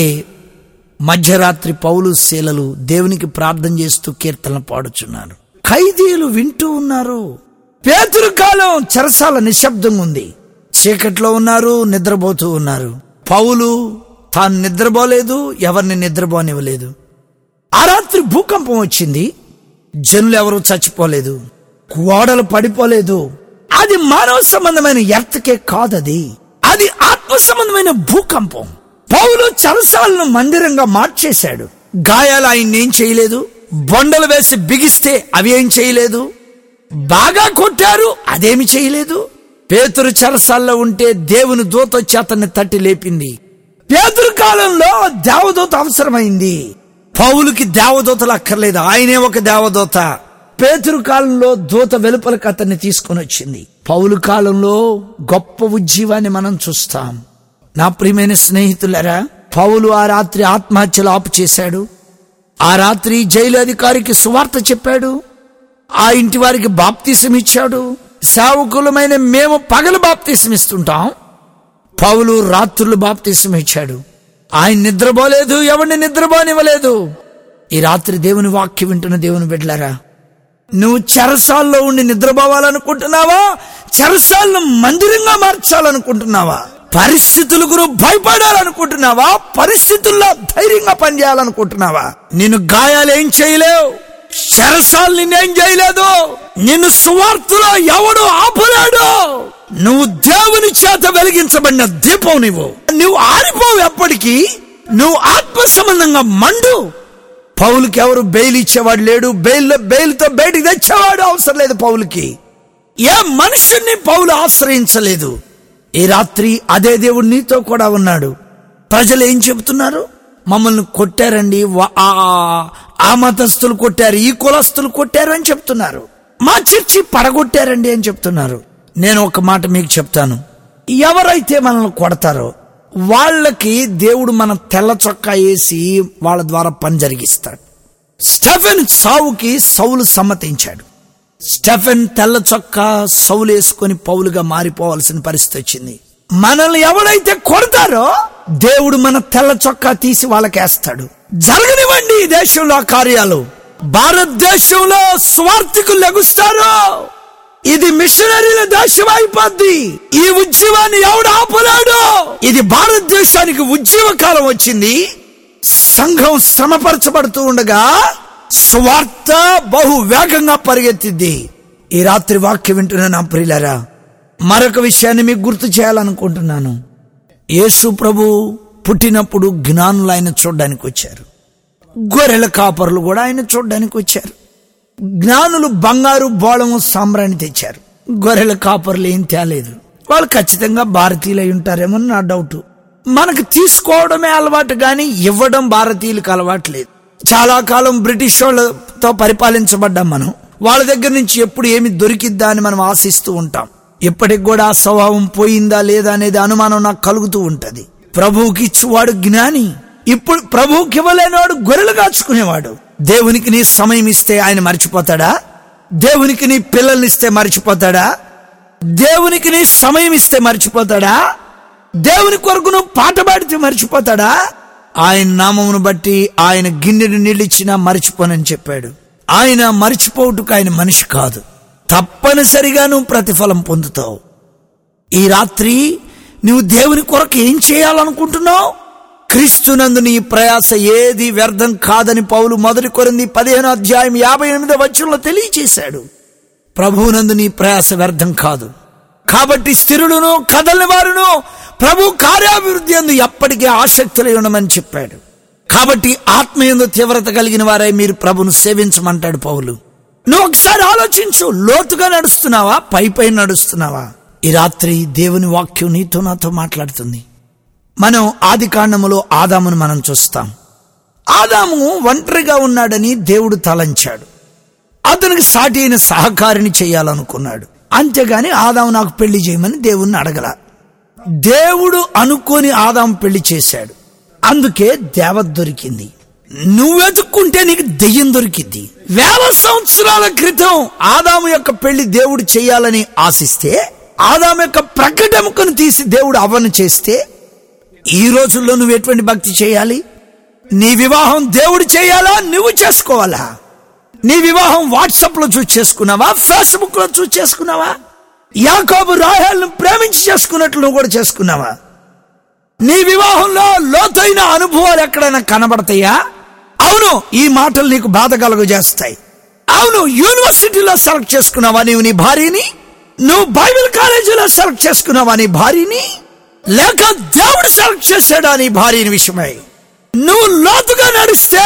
మధ్యరాత్రి పౌలు శీలలు దేవునికి ప్రార్థన చేస్తూ కీర్తనలు పాడుచున్నారు ఖైదీలు వింటూ ఉన్నారు పేతురు కాలం చెరసాల నిశ్శబ్దంగా ఉంది చీకట్లో ఉన్నారు నిద్రపోతూ ఉన్నారు పౌలు తాను నిద్రపోలేదు ఎవరిని నిద్రపోనివ్వలేదు ఆ రాత్రి భూకంపం వచ్చింది జనులు ఎవరు చచ్చిపోలేదు గోడలు పడిపోలేదు అది మానవ సంబంధమైన ఎర్తకే కాదది అది ఆత్మ సంబంధమైన భూకంపం పౌలు చరసాలను మందిరంగా మార్చేశాడు గాయాలు ఆయన ఏం చేయలేదు బొండలు వేసి బిగిస్తే అవి ఏం చేయలేదు బాగా కొట్టారు అదేమి చేయలేదు పేతురు చెరసాల్లో ఉంటే దేవుని దూత వచ్చి అతన్ని తట్టి లేపింది పేతురు కాలంలో దేవదూత అవసరమైంది పౌలుకి దేవదూతలు అక్కర్లేదు ఆయనే ఒక దేవదూత పేతురు కాలంలో దూత వెలుపలకు అతన్ని తీసుకొని వచ్చింది పౌలు కాలంలో గొప్ప ఉజ్జీవాన్ని మనం చూస్తాం నా ప్రియమైన స్నేహితులరా పౌలు ఆ రాత్రి ఆత్మహత్యలు ఆపు చేశాడు ఆ రాత్రి జైలు అధికారికి సువార్త చెప్పాడు ఆ ఇంటి వారికి బాప్తీసం ఇచ్చాడు సేవకులమైన మేము పగలు బాప్తీసం ఇస్తుంటాం పౌలు రాత్రులు బాప్తీసం ఇచ్చాడు ఆయన నిద్రపోలేదు ఎవరిని నిద్రపోనివ్వలేదు ఈ రాత్రి దేవుని వాక్యం వింటున్న దేవుని బిడ్డలారా నువ్వు చెరసాల్లో ఉండి నిద్రపోవాలనుకుంటున్నావా చెరసాలను మందిరంగా మార్చాలనుకుంటున్నావా పరిస్థితుల గురించి భయపడాలనుకుంటున్నావా పరిస్థితుల్లో ధైర్యంగా పనిచేయాలనుకుంటున్నావా నిన్ను గాయాలు ఏం చేయలేవు చెరసాలు నిన్నేం చేయలేదు నిన్ను సువార్తలో ఎవడు ఆపలేడు నువ్వు దేవుని చేత వెలిగించబడిన దీపం నువ్వు నువ్వు ఆరిపోవు ఎప్పటికీ నువ్వు ఆత్మ సంబంధంగా మండు పౌలుకి ఎవరు బెయిల్ ఇచ్చేవాడు లేడు బెయిల్ బెయిల్తో బయటికి తెచ్చేవాడు అవసరం లేదు పౌలుకి ఏ మనుషుణ్ణి పౌలు ఆశ్రయించలేదు ఈ రాత్రి అదే దేవుడు నీతో కూడా ఉన్నాడు ప్రజలు ఏం చెబుతున్నారు మమ్మల్ని కొట్టారండి వా- ఆ ఆ మతస్థులు కొట్టారు ఈ కులస్తులు కొట్టారు అని చెప్తున్నారు మా చర్చి పడగొట్టారండి అని చెప్తున్నారు నేను ఒక మాట మీకు చెప్తాను ఎవరైతే మనల్ని కొడతారో వాళ్ళకి దేవుడు మన తెల్ల చొక్కా వేసి వాళ్ళ ద్వారా పని జరిగిస్తాడు స్టెఫెన్ సావుకి సౌలు సమ్మతించాడు స్టెఫెన్ తెల్ల చొక్కా సౌలు వేసుకొని పౌలుగా మారిపోవాల్సిన పరిస్థితి వచ్చింది మనల్ని ఎవడైతే కొడతారో దేవుడు మన తెల్ల చొక్కా తీసి వాళ్ళకేస్తాడు జరగనివ్వండి ఈ దేశంలో ఆ కార్యాలు భారతదేశంలో స్వార్థికులు లెగుస్తారు ఇది మిషనరీల దేశం అయిపోద్ది ఈ ఉద్యమాన్ని ఎవడు ఆపలేడు ఇది భారతదేశానికి ఉద్యమ కాలం వచ్చింది సంఘం శ్రమపరచబడుతూ ఉండగా స్వార్థ బహు వేగంగా పరిగెత్తింది ఈ రాత్రి వాక్యం వింటున్న నా ప్రియులరా మరొక విషయాన్ని మీకు గుర్తు చేయాలనుకుంటున్నాను యేసు ప్రభు పుట్టినప్పుడు జ్ఞానులు ఆయన చూడడానికి వచ్చారు గొర్రెల కాపరులు కూడా ఆయన చూడడానికి వచ్చారు జ్ఞానులు బంగారు బోళము సాంబ్రాన్ని తెచ్చారు గొర్రెల కాపర్లు ఏం తేలేదు వాళ్ళు ఖచ్చితంగా భారతీయులు అయి ఉంటారేమో నా డౌట్ మనకు తీసుకోవడమే అలవాటు గాని ఇవ్వడం భారతీయులకు అలవాటు లేదు చాలా కాలం బ్రిటిష్ వాళ్ళతో పరిపాలించబడ్డాం మనం వాళ్ళ దగ్గర నుంచి ఎప్పుడు ఏమి దొరికిద్దా అని మనం ఆశిస్తూ ఉంటాం ఇప్పటికి కూడా ఆ స్వభావం పోయిందా లేదా అనేది అనుమానం నాకు కలుగుతూ ఉంటది ప్రభువుకి ఇచ్చేవాడు జ్ఞాని ఇప్పుడు ప్రభువుకి ఇవ్వలేనివాడు గొర్రెలు కాచుకునేవాడు దేవునికి నీ సమయం ఇస్తే ఆయన మర్చిపోతాడా దేవునికి నీ పిల్లల్ని ఇస్తే మర్చిపోతాడా దేవునికి నీ సమయం ఇస్తే మర్చిపోతాడా దేవుని కొరకు నువ్వు పాట పాడితే మర్చిపోతాడా ఆయన నామమును బట్టి ఆయన గిన్నెడు నీళ్ళిచ్చినా మర్చిపోనని చెప్పాడు ఆయన మర్చిపోవుటకు ఆయన మనిషి కాదు తప్పనిసరిగా నువ్వు ప్రతిఫలం పొందుతావు ఈ రాత్రి నువ్వు దేవుని కొరకు ఏం చేయాలనుకుంటున్నావు క్రీస్తునందు నీ ప్రయాస ఏది వ్యర్థం కాదని పౌలు మొదటి కొరింది పదిహేను అధ్యాయం యాభై ఎనిమిదో వచ్చంలో తెలియచేశాడు ప్రభువునందు నీ ప్రయాస వ్యర్థం కాదు కాబట్టి స్థిరుడును కదలని వారును ప్రభు కార్యాభివృద్ధి అందు ఎప్పటికీ ఆసక్తులై ఉండమని చెప్పాడు కాబట్టి ఆత్మయందు తీవ్రత కలిగిన వారై మీరు ప్రభును సేవించమంటాడు పౌలు నువ్వు ఒకసారి ఆలోచించు లోతుగా నడుస్తున్నావా పై పై నడుస్తున్నావా ఈ రాత్రి దేవుని వాక్యం నీతో నాతో మాట్లాడుతుంది మనం ఆది కాండములో ఆదామును మనం చూస్తాం ఆదాము ఒంటరిగా ఉన్నాడని దేవుడు తలంచాడు అతనికి సాటి అయిన సహకారిని చేయాలనుకున్నాడు అంతేగాని ఆదాము నాకు పెళ్లి చేయమని దేవుణ్ణి అడగల దేవుడు అనుకొని ఆదాము పెళ్లి చేశాడు అందుకే దేవత దొరికింది నువ్వు వెతుక్కుంటే నీకు దెయ్యం దొరికింది వేల సంవత్సరాల క్రితం ఆదాము యొక్క పెళ్లి దేవుడు చేయాలని ఆశిస్తే ఆదాము యొక్క ప్రకటముకను తీసి దేవుడు అవను చేస్తే ఈ రోజుల్లో నువ్వు ఎటువంటి భక్తి చేయాలి నీ వివాహం దేవుడు చేయాలా నువ్వు చేసుకోవాలా నీ వివాహం వాట్సాప్ లో చూసి చేసుకున్నావా ఫేస్బుక్ లో చూసి చేసుకున్నావా యాకోబు రాయాలను ప్రేమించి చేసుకున్నట్లు నువ్వు కూడా చేసుకున్నావా నీ వివాహంలో లోతైన అనుభవాలు ఎక్కడైనా కనబడతాయా అవును ఈ మాటలు నీకు బాధ కలుగజేస్తాయి అవును యూనివర్సిటీలో సెలెక్ట్ చేసుకున్నావా నీవు నీ భార్యని నువ్వు బైబిల్ కాలేజీలో సెలెక్ట్ చేసుకున్నావా నీ భార్యని లేక దేవుడు సెలెక్ట్ చేశాడా నీ భార్యని విషయమై నువ్వు లోతుగా నడిస్తే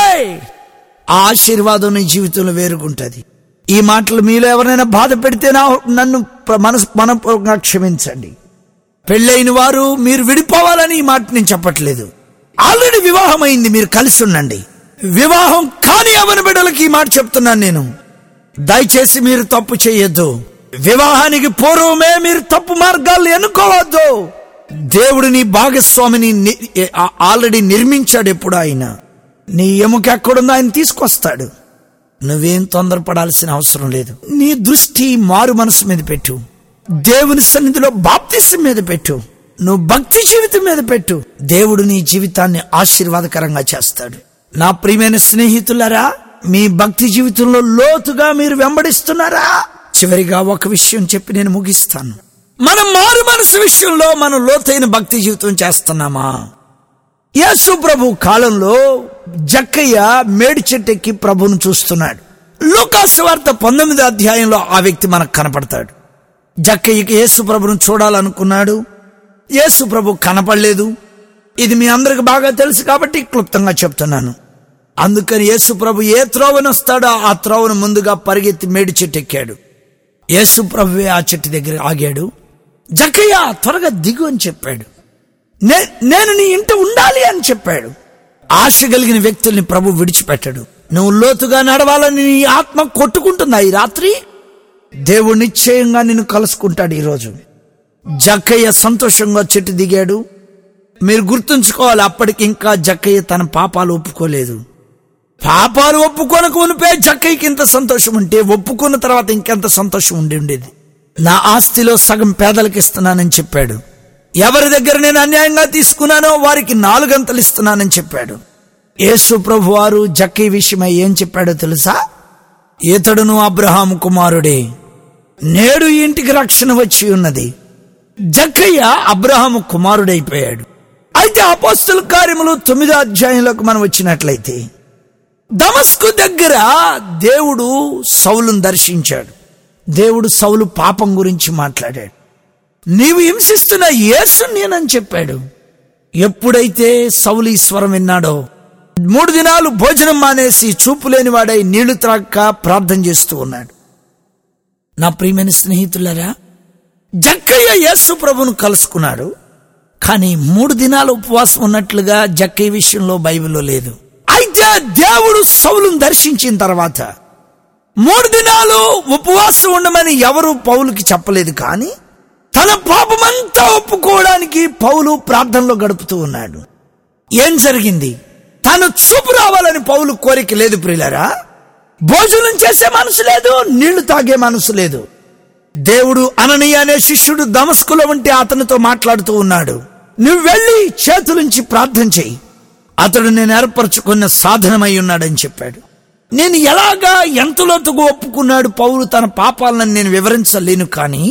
ఆ ఆశీర్వాదం నీ జీవితంలో వేరుగుంటది ఈ మాటలు మీలో ఎవరైనా బాధ పెడితే నా నన్ను ప్ర- మనసు మనపూర్వకంగా క్షమించండి పెళ్ళైన వారు మీరు విడిపోవాలని ఈ మాట నేను చెప్పట్లేదు ఆల్రెడీ వివాహం అయింది మీరు కలిసి ఉండండి వివాహం కాని అవని బిడ్డలకి ఈ మాట చెప్తున్నాను నేను దయచేసి మీరు తప్పు చేయొద్దు వివాహానికి పూర్వమే మీరు తప్పు మార్గాలు ఎన్నుకోవద్దు దేవుడు నీ భాగస్వామిని ని- ఆ- ఆల్రెడీ నిర్మించాడు ఎప్పుడు ఆయన నీ ఎముక ఎక్కడుందో ఆయన తీసుకొస్తాడు నువ్వేం తొందరపడాల్సిన అవసరం లేదు నీ దృష్టి మారు మనసు మీద పెట్టు దేవుని సన్నిధిలో బాప్తిసం మీద పెట్టు నువ్వు భక్తి జీవితం మీద పెట్టు దేవుడు నీ జీవితాన్ని ఆశీర్వాదకరంగా చేస్తాడు నా ప్రియమైన స్నేహితులారా మీ భక్తి జీవితంలో లోతుగా మీరు వెంబడిస్తున్నారా చివరిగా ఒక విషయం చెప్పి నేను ముగిస్తాను మనం మారు మనసు విషయంలో మనం లోతైన భక్తి జీవితం చేస్తున్నామా యేసు ప్రభు కాలంలో జక్కయ్య మేడి చెట్టెక్కి ప్రభును చూస్తున్నాడు లూకాసు వార్త పంతొమ్మిది అధ్యాయంలో ఆ వ్యక్తి మనకు కనపడతాడు జక్కయ్యకి యేసు ప్రభును చూడాలనుకున్నాడు యేసు ప్రభు కనపడలేదు ఇది మీ అందరికి బాగా తెలుసు కాబట్టి క్లుప్తంగా చెప్తున్నాను అందుకని యేసు ప్రభు ఏ త్రోవను వస్తాడో ఆ త్రోవను ముందుగా పరిగెత్తి మేడి చెట్టు ఎక్కాడు యేసు ప్రభువే ఆ చెట్టు దగ్గర ఆగాడు జక్కయ్య త్వరగా దిగు అని చెప్పాడు "నే- నేను నీ ఇంట ఉండాలి అని చెప్పాడు ఆశ కలిగిన వ్యక్తుల్ని ప్రభు విడిచిపెట్టాడు నువ్వు లోతుగా నడవాలని నీ ఆత్మ కొట్టుకుంటుందా ఈ రాత్రి దేవుడు నిశ్చయంగా నిన్ను కలుసుకుంటాడు ఈరోజు జక్కయ్య సంతోషంగా చెట్టు దిగాడు మీరు గుర్తుంచుకోవాలి అప్పటికి ఇంకా జక్కయ్య తన పాపాలు ఒప్పుకోలేదు పాపాలు ఒప్పుకోనక ఉనిపే జక్కయ్యకి ఇంత సంతోషం ఉంటే ఒప్పుకున్న తర్వాత ఇంకెంత సంతోషం ఉండి ఉండేది నా ఆస్తిలో సగం పేదలకు ఇస్తున్నానని చెప్పాడు ఎవరి దగ్గర నేను అన్యాయంగా తీసుకున్నానో వారికి నాలుగంతలు ఇస్తున్నానని చెప్పాడు యేసు ప్రభు వారు జక్కయ్య విషయమై ఏం చెప్పాడో తెలుసా ఇతడును అబ్రహాము కుమారుడే నేడు ఈ ఇంటికి రక్షణ వచ్చి ఉన్నది జక్కయ్య అబ్రహాము కుమారుడైపోయాడు అయితే అపోస్తుల కార్యములు తొమ్మిదో అధ్యాయంలోకి మనం వచ్చినట్లయితే దమస్కు దగ్గర దేవుడు సౌలును దర్శించాడు దేవుడు సౌలు పాపం గురించి మాట్లాడాడు నీవు హింసిస్తున్న యేసు నేనని చెప్పాడు ఎప్పుడైతే సౌలు ఈ స్వరం విన్నాడో మూడు దినాలు భోజనం మానేసి చూపు లేని వాడై నీళ్లు త్రాక్క ప్రార్థన చేస్తూ ఉన్నాడు నా ప్రియమైన స్నేహితులరా జక్కయ్య యేసు ప్రభును కలుసుకున్నాడు కానీ మూడు దినాలు ఉపవాసం ఉన్నట్లుగా జక్కయ్య విషయంలో బైబిల్లో లేదు అయితే దేవుడు సౌలును దర్శించిన తర్వాత మూడు దినాలు ఉపవాసం ఉండమని ఎవరు పౌలుకి చెప్పలేదు కానీ తన పాపమంతా ఒప్పుకోవడానికి పౌలు ప్రార్థనలో గడుపుతూ ఉన్నాడు ఏం జరిగింది తను చూపు రావాలని పౌలు కోరిక లేదు ప్రియులరా భోజనం చేసే మనసు లేదు నీళ్లు తాగే మనసు లేదు దేవుడు అననీయ అనే శిష్యుడు దమస్కులో ఉంటే అతనితో మాట్లాడుతూ ఉన్నాడు నువ్వు వెళ్ళి చేతులుంచి ప్రార్థన చెయ్యి అతడు నేను ఏర్పరచుకున్న సాధనమై ఉన్నాడని చెప్పాడు నేను ఎలాగా ఎంత లోతుగా ఒప్పుకున్నాడు పౌలు తన పాపాలను నేను వివరించలేను కానీ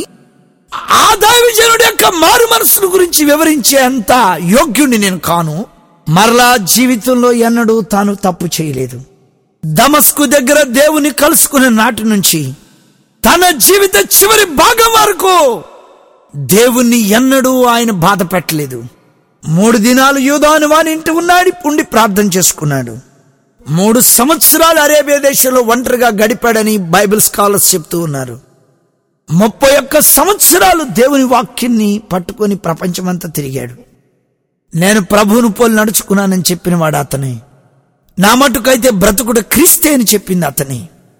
ఆ దైవజనుడి యొక్క మారు మనసుల గురించి వివరించే అంత యోగ్యుణ్ణి నేను కాను మరలా జీవితంలో ఎన్నడూ తాను తప్పు చేయలేదు దమస్కు దగ్గర దేవుని కలుసుకున్న నాటి నుంచి తన జీవిత చివరి భాగం వరకు దేవుణ్ణి ఎన్నడూ ఆయన బాధ పెట్టలేదు మూడు దినాలు యూదాను వాని ఇంటి ఉన్నాడి ఉండి ప్రార్థన చేసుకున్నాడు మూడు సంవత్సరాలు అరేబియా దేశంలో ఒంటరిగా గడిపాడని బైబిల్ స్కాలర్స్ చెప్తూ ఉన్నారు ముప్పై ఒక్క సంవత్సరాలు దేవుని వాక్యాన్ని పట్టుకొని ప్రపంచమంతా తిరిగాడు నేను ప్రభువును పోలి నడుచుకున్నానని చెప్పిన వాడు అతనే నా మటుకైతే బ్రతుకుడు క్రీస్తే అని చెప్పింది అతని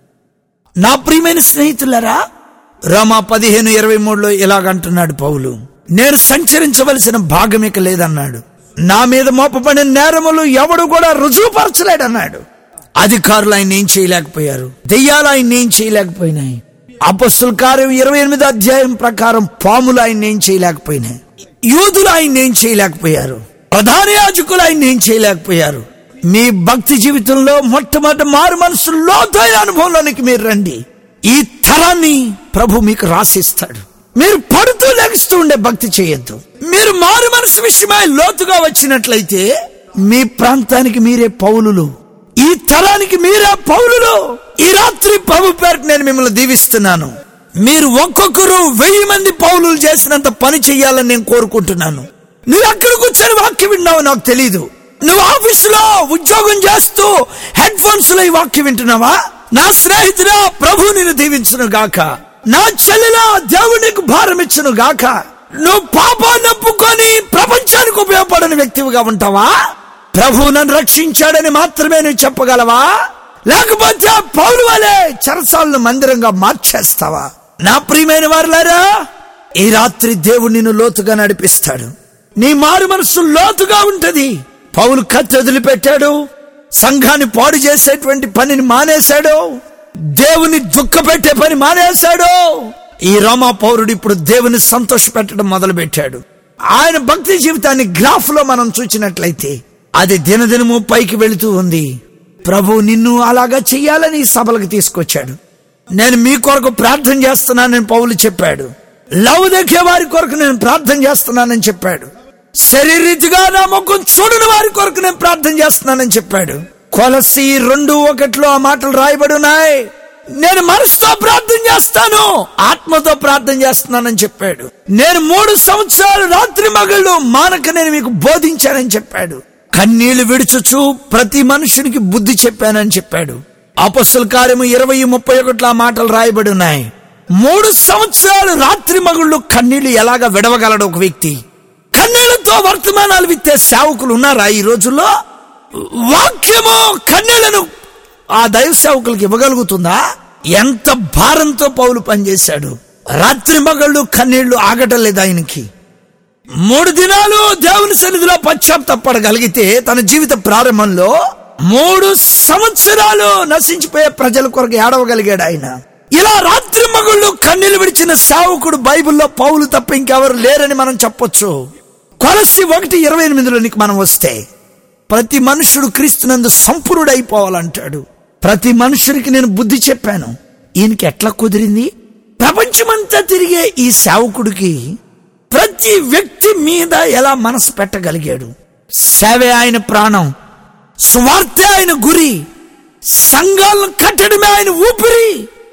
నా ప్రియమైన స్నేహితులరా రోమా పదిహేను ఇరవై మూడులో ఇలాగంటున్నాడు పౌలు నేను సంచరించవలసిన భాగం ఇక లేదన్నాడు నా మీద మోపబడిన నేరములు ఎవడు కూడా రుజువుపరచలేడన్నాడు అధికారులు ఆయన ఏం చేయలేకపోయారు దెయ్యాలు ఆయన ఏం చేయలేకపోయినాయి అపస్సుల కార్యం ఇరవై ఎనిమిది అధ్యాయం ప్రకారం పాములు ఆయన ఏం చేయలేకపోయినాయి యూదులు ఆయన ఏం చేయలేకపోయారు ప్రధాన యాజకులు ఆయన ఏం చేయలేకపోయారు మీ భక్తి జీవితంలో మొట్టమొదటి మారు మనసు లోతైన అనుభవంలోనికి మీరు రండి ఈ తరాన్ని ప్రభు మీకు రాసిస్తాడు మీరు పడుతూ లెగుస్తూ ఉండే భక్తి చేయొద్దు మీరు మారు మనసు విషయమై లోతుగా వచ్చినట్లయితే మీ ప్రాంతానికి మీరే పౌలులు ఈ తరానికి మీరే పౌలులు ఈ రాత్రి ప్రభు పేరుకు నేను మిమ్మల్ని దీవిస్తున్నాను మీరు ఒక్కొక్కరు వెయ్యి మంది పౌలులు చేసినంత పని చెయ్యాలని నేను కోరుకుంటున్నాను నువ్వు ఎక్కడ కూర్చొని వాక్యం విన్నావో నాకు తెలియదు నువ్వు ఆఫీసులో ఉద్యోగం చేస్తూ హెడ్ ఫోన్స్ లో ఈ వాక్యం వింటున్నావా నా స్నేహితుడా ప్రభు నిన్ను దీవించును గాక నా చెల్లెలా దేవునికి భారం ఇచ్చును గాక నువ్వు పాపాన్ని ఒప్పుకొని ప్రపంచానికి ఉపయోగపడని వ్యక్తివిగా ఉంటావా ప్రభు నన్ను రక్షించాడని మాత్రమే నువ్వు చెప్పగలవా లేకపోతే పౌరు వలె చెరసాలను మందిరంగా మార్చేస్తావా నా ప్రియమైన వారులారా ఈ రాత్రి దేవుడు నిన్ను లోతుగా నడిపిస్తాడు నీ మారు మనసు లోతుగా ఉంటది పౌలు కత్తి వదిలిపెట్టాడు సంఘాన్ని పాడు చేసేటువంటి పనిని మానేశాడు దేవుని దుఃఖ పెట్టే పని మానేశాడు ఈ రోమా పౌరుడు ఇప్పుడు దేవుని సంతోష పెట్టడం మొదలు పెట్టాడు ఆయన భక్తి జీవితాన్ని గ్రాఫ్ లో మనం చూచినట్లయితే అది దినదినము పైకి వెళుతూ ఉంది ప్రభు నిన్ను అలాగా చెయ్యాలని ఈ సభలకు తీసుకొచ్చాడు నేను మీ కొరకు ప్రార్థన చేస్తున్నానని పౌలు చెప్పాడు లవ్ దక్కే వారి కొరకు నేను ప్రార్థన చేస్తున్నానని చెప్పాడు శరీరీతిగా నా ముఖం చూడని వారి కొరకు నేను ప్రార్థన చేస్తున్నానని చెప్పాడు కొలసి రెండు ఒకటిలో ఆ మాటలు రాయబడి ఉన్నాయి నేను మనసుతో ప్రార్థన చేస్తాను ఆత్మతో ప్రార్థన చేస్తున్నానని చెప్పాడు నేను మూడు సంవత్సరాలు రాత్రి మగళ్ళు మానక నేను మీకు బోధించానని చెప్పాడు కన్నీళ్లు విడుచుచు ప్రతి మనుషునికి బుద్ధి చెప్పానని చెప్పాడు అపస్సుల కార్యము ఇరవై ముప్పై ఒకట్ల మాటలు రాయబడి ఉన్నాయి మూడు సంవత్సరాలు రాత్రి మగుళ్ళు కన్నీళ్లు ఎలాగా విడవగలడు ఒక వ్యక్తి కన్నీళ్లతో వర్తమానాలు విత్తే సేవకులు ఉన్నారా ఈ రోజుల్లో వాక్యము కన్నీళ్లను ఆ దైవ సేవకులకు ఇవ్వగలుగుతుందా ఎంత భారంతో పౌలు పనిచేశాడు రాత్రి మగళ్ళు కన్నీళ్లు ఆగటం లేదు ఆయనకి మూడు దినాలు దేవుని సన్నిధిలో పశ్చాత్తపడగలిగితే తన జీవిత ప్రారంభంలో మూడు సంవత్సరాలు నశించిపోయే ప్రజల కొరకు ఏడవగలిగాడు ఆయన ఇలా రాత్రి మగుళ్ళు కన్నీళ్లు విడిచిన సేవకుడు బైబిల్లో పౌలు తప్ప ఇంకెవరు లేరని మనం చెప్పొచ్చు కొలసి ఒకటి ఇరవై ఎనిమిదిలోనికి మనం వస్తే ప్రతి మనుషుడు క్రీస్తునందు సంపూర్ణుడైపోవాలంటాడు ప్రతి మనుషుడికి నేను బుద్ధి చెప్పాను ఈయనకి ఎట్లా కుదిరింది ప్రపంచమంతా తిరిగే ఈ సేవకుడికి ప్రతి వ్యక్తి మీద ఎలా మనసు పెట్టగలిగాడు సేవే ఆయన ప్రాణం స్వార్థే ఆయన గురి సంఘాలను కట్టడమే ఆయన ఊపిరి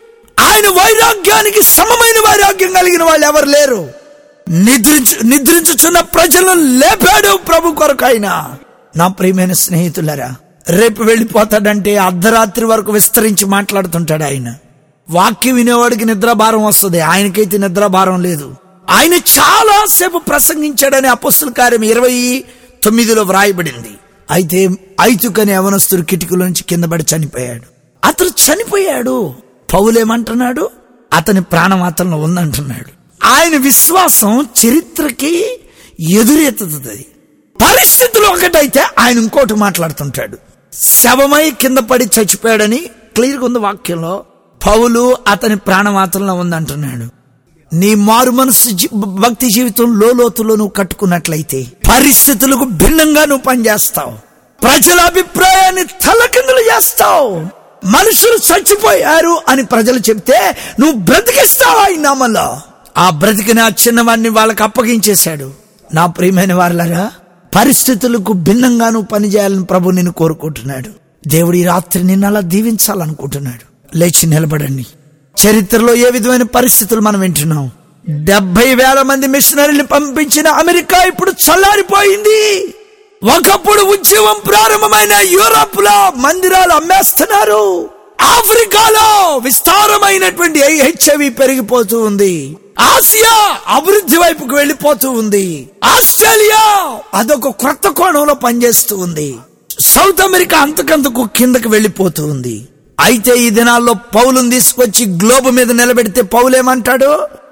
ఆయన వైరాగ్యానికి సమమైన వైరాగ్యం కలిగిన వాళ్ళు ఎవరు లేరు నిద్రించు నిద్రించుచున్న ప్రజలను లేపాడు ప్రభు కొరకు ఆయన నా ప్రియమైన స్నేహితులరా రేపు వెళ్ళిపోతాడంటే అర్ధరాత్రి వరకు విస్తరించి మాట్లాడుతుంటాడు ఆయన వాక్యం వినేవాడికి నిద్రాభారం వస్తుంది ఆయనకైతే నిద్రాభారం లేదు ఆయన చాలా సేపు ప్రసంగించాడని అపస్సుల కార్యం ఇరవై తొమ్మిదిలో వ్రాయబడింది అయితే ఐతుకని యవనస్తుడు కిటికీలోంచి కింద పడి చనిపోయాడు అతను చనిపోయాడు పౌలేమంటున్నాడు అతని ప్రాణం అతనిలో ఉందంటున్నాడు ఆయన విశ్వాసం చరిత్రకి ఎదురెత్తుతుంది పరిస్థితులు ఒకటైతే ఆయన ఇంకోటి మాట్లాడుతుంటాడు శవమై కింద పడి చచ్చిపోయాడని క్లియర్గా ఉంది వాక్యంలో పౌలు అతని ప్రాణం అతనిలో ఉందంటున్నాడు నీ మారు మనసు జీ- భక్తి జీవితం లోతులో నువ్వు కట్టుకున్నట్లయితే పరిస్థితులకు భిన్నంగా నువ్వు పనిచేస్తావు ప్రజల అభిప్రాయాన్ని తలకిందులు చేస్తావు మనుషులు చచ్చిపోయారు అని ప్రజలు చెప్తే నువ్వు బ్రతికిస్తావు ఆయన నామల్లో ఆ బ్రతికిన ఆ చిన్నవాడిని వాళ్ళకి అప్పగించేశాడు నా ప్రియమైన వారులారా పరిస్థితులకు భిన్నంగా నువ్వు పనిచేయాలని ప్రభు నిన్ను కోరుకుంటున్నాడు దేవుడు ఈ రాత్రి నిన్ను అలా దీవించాలనుకుంటున్నాడు లేచి నిలబడండి చరిత్రలో ఏ విధమైన పరిస్థితులు మనం వింటున్నాం డెబ్బై వేల మంది మిషనరీని పంపించిన అమెరికా ఇప్పుడు చల్లారిపోయింది ఒకప్పుడు ఉద్యమం ప్రారంభమైన యూరోప్ లో మందిరాలు అమ్మేస్తున్నారు ఆఫ్రికాలో విస్తారమైనటువంటి హెచ్ఐవి పెరిగిపోతూ ఉంది ఆసియా అభివృద్ధి వైపుకు వెళ్ళిపోతూ ఉంది ఆస్ట్రేలియా అదొక క్రొత్త కోణంలో పనిచేస్తూ ఉంది సౌత్ అమెరికా అంతకంతకు కిందకు వెళ్ళిపోతూ ఉంది అయితే ఈ దినాల్లో పౌలుని తీసుకొచ్చి గ్లోబ్ మీద నిలబెడితే పౌలేమంటాడు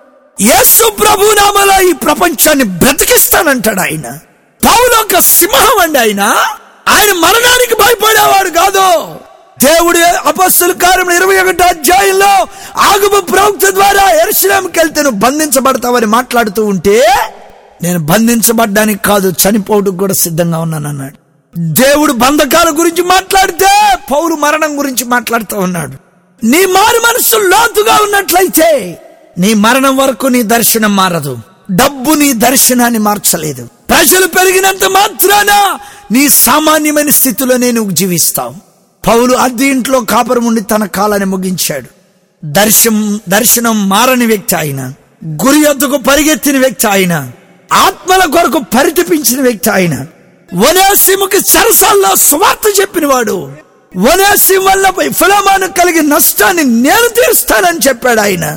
యేసు ప్రభు నామలో ఈ ప్రపంచాన్ని బ్రతికిస్తానంటాడు ఆయన పౌలు ఒక సింహం అండి ఆయన ఆయన మరణానికి భయపడేవాడు కాదు దేవుడు అపస్సుల కార్యం ఇరవై ఒకటి అధ్యాయంలో ఆగమ ప్రవక్త ద్వారా ఎరుసలేంకి వెళ్తే నువ్వు బంధించబడతావని మాట్లాడుతూ ఉంటే నేను బంధించబడ్డానికి కాదు చనిపోవడానికి కూడా సిద్ధంగా ఉన్నాను అన్నాడు దేవుడు బంధకాల గురించి మాట్లాడితే పౌలు మరణం గురించి మాట్లాడుతూ ఉన్నాడు నీ మారు మనసు లోతుగా ఉన్నట్లయితే నీ మరణం వరకు నీ దర్శనం మారదు డబ్బు నీ దర్శనాన్ని మార్చలేదు ప్రజలు పెరిగినంత మాత్రాన నీ సామాన్యమైన స్థితిలోనే నువ్వు జీవిస్తావు పౌలు అద్దె ఇంట్లో కాపురం ఉండి తన కాలాన్ని ముగించాడు దర్శనం దర్శనం మారని వ్యక్తి ఆయన గురి యొద్దకు పరిగెత్తిన వ్యక్తి ఆయన ఆత్మల కొరకు పరితపించిన వ్యక్తి ఆయన వనేసిముకి సరసాల్లో సువార్త చెప్పినవాడు వనేసిం వల్ల ఫలమాను కలిగిన నష్టాన్ని నేను తీరుస్తానని చెప్పాడు ఆయన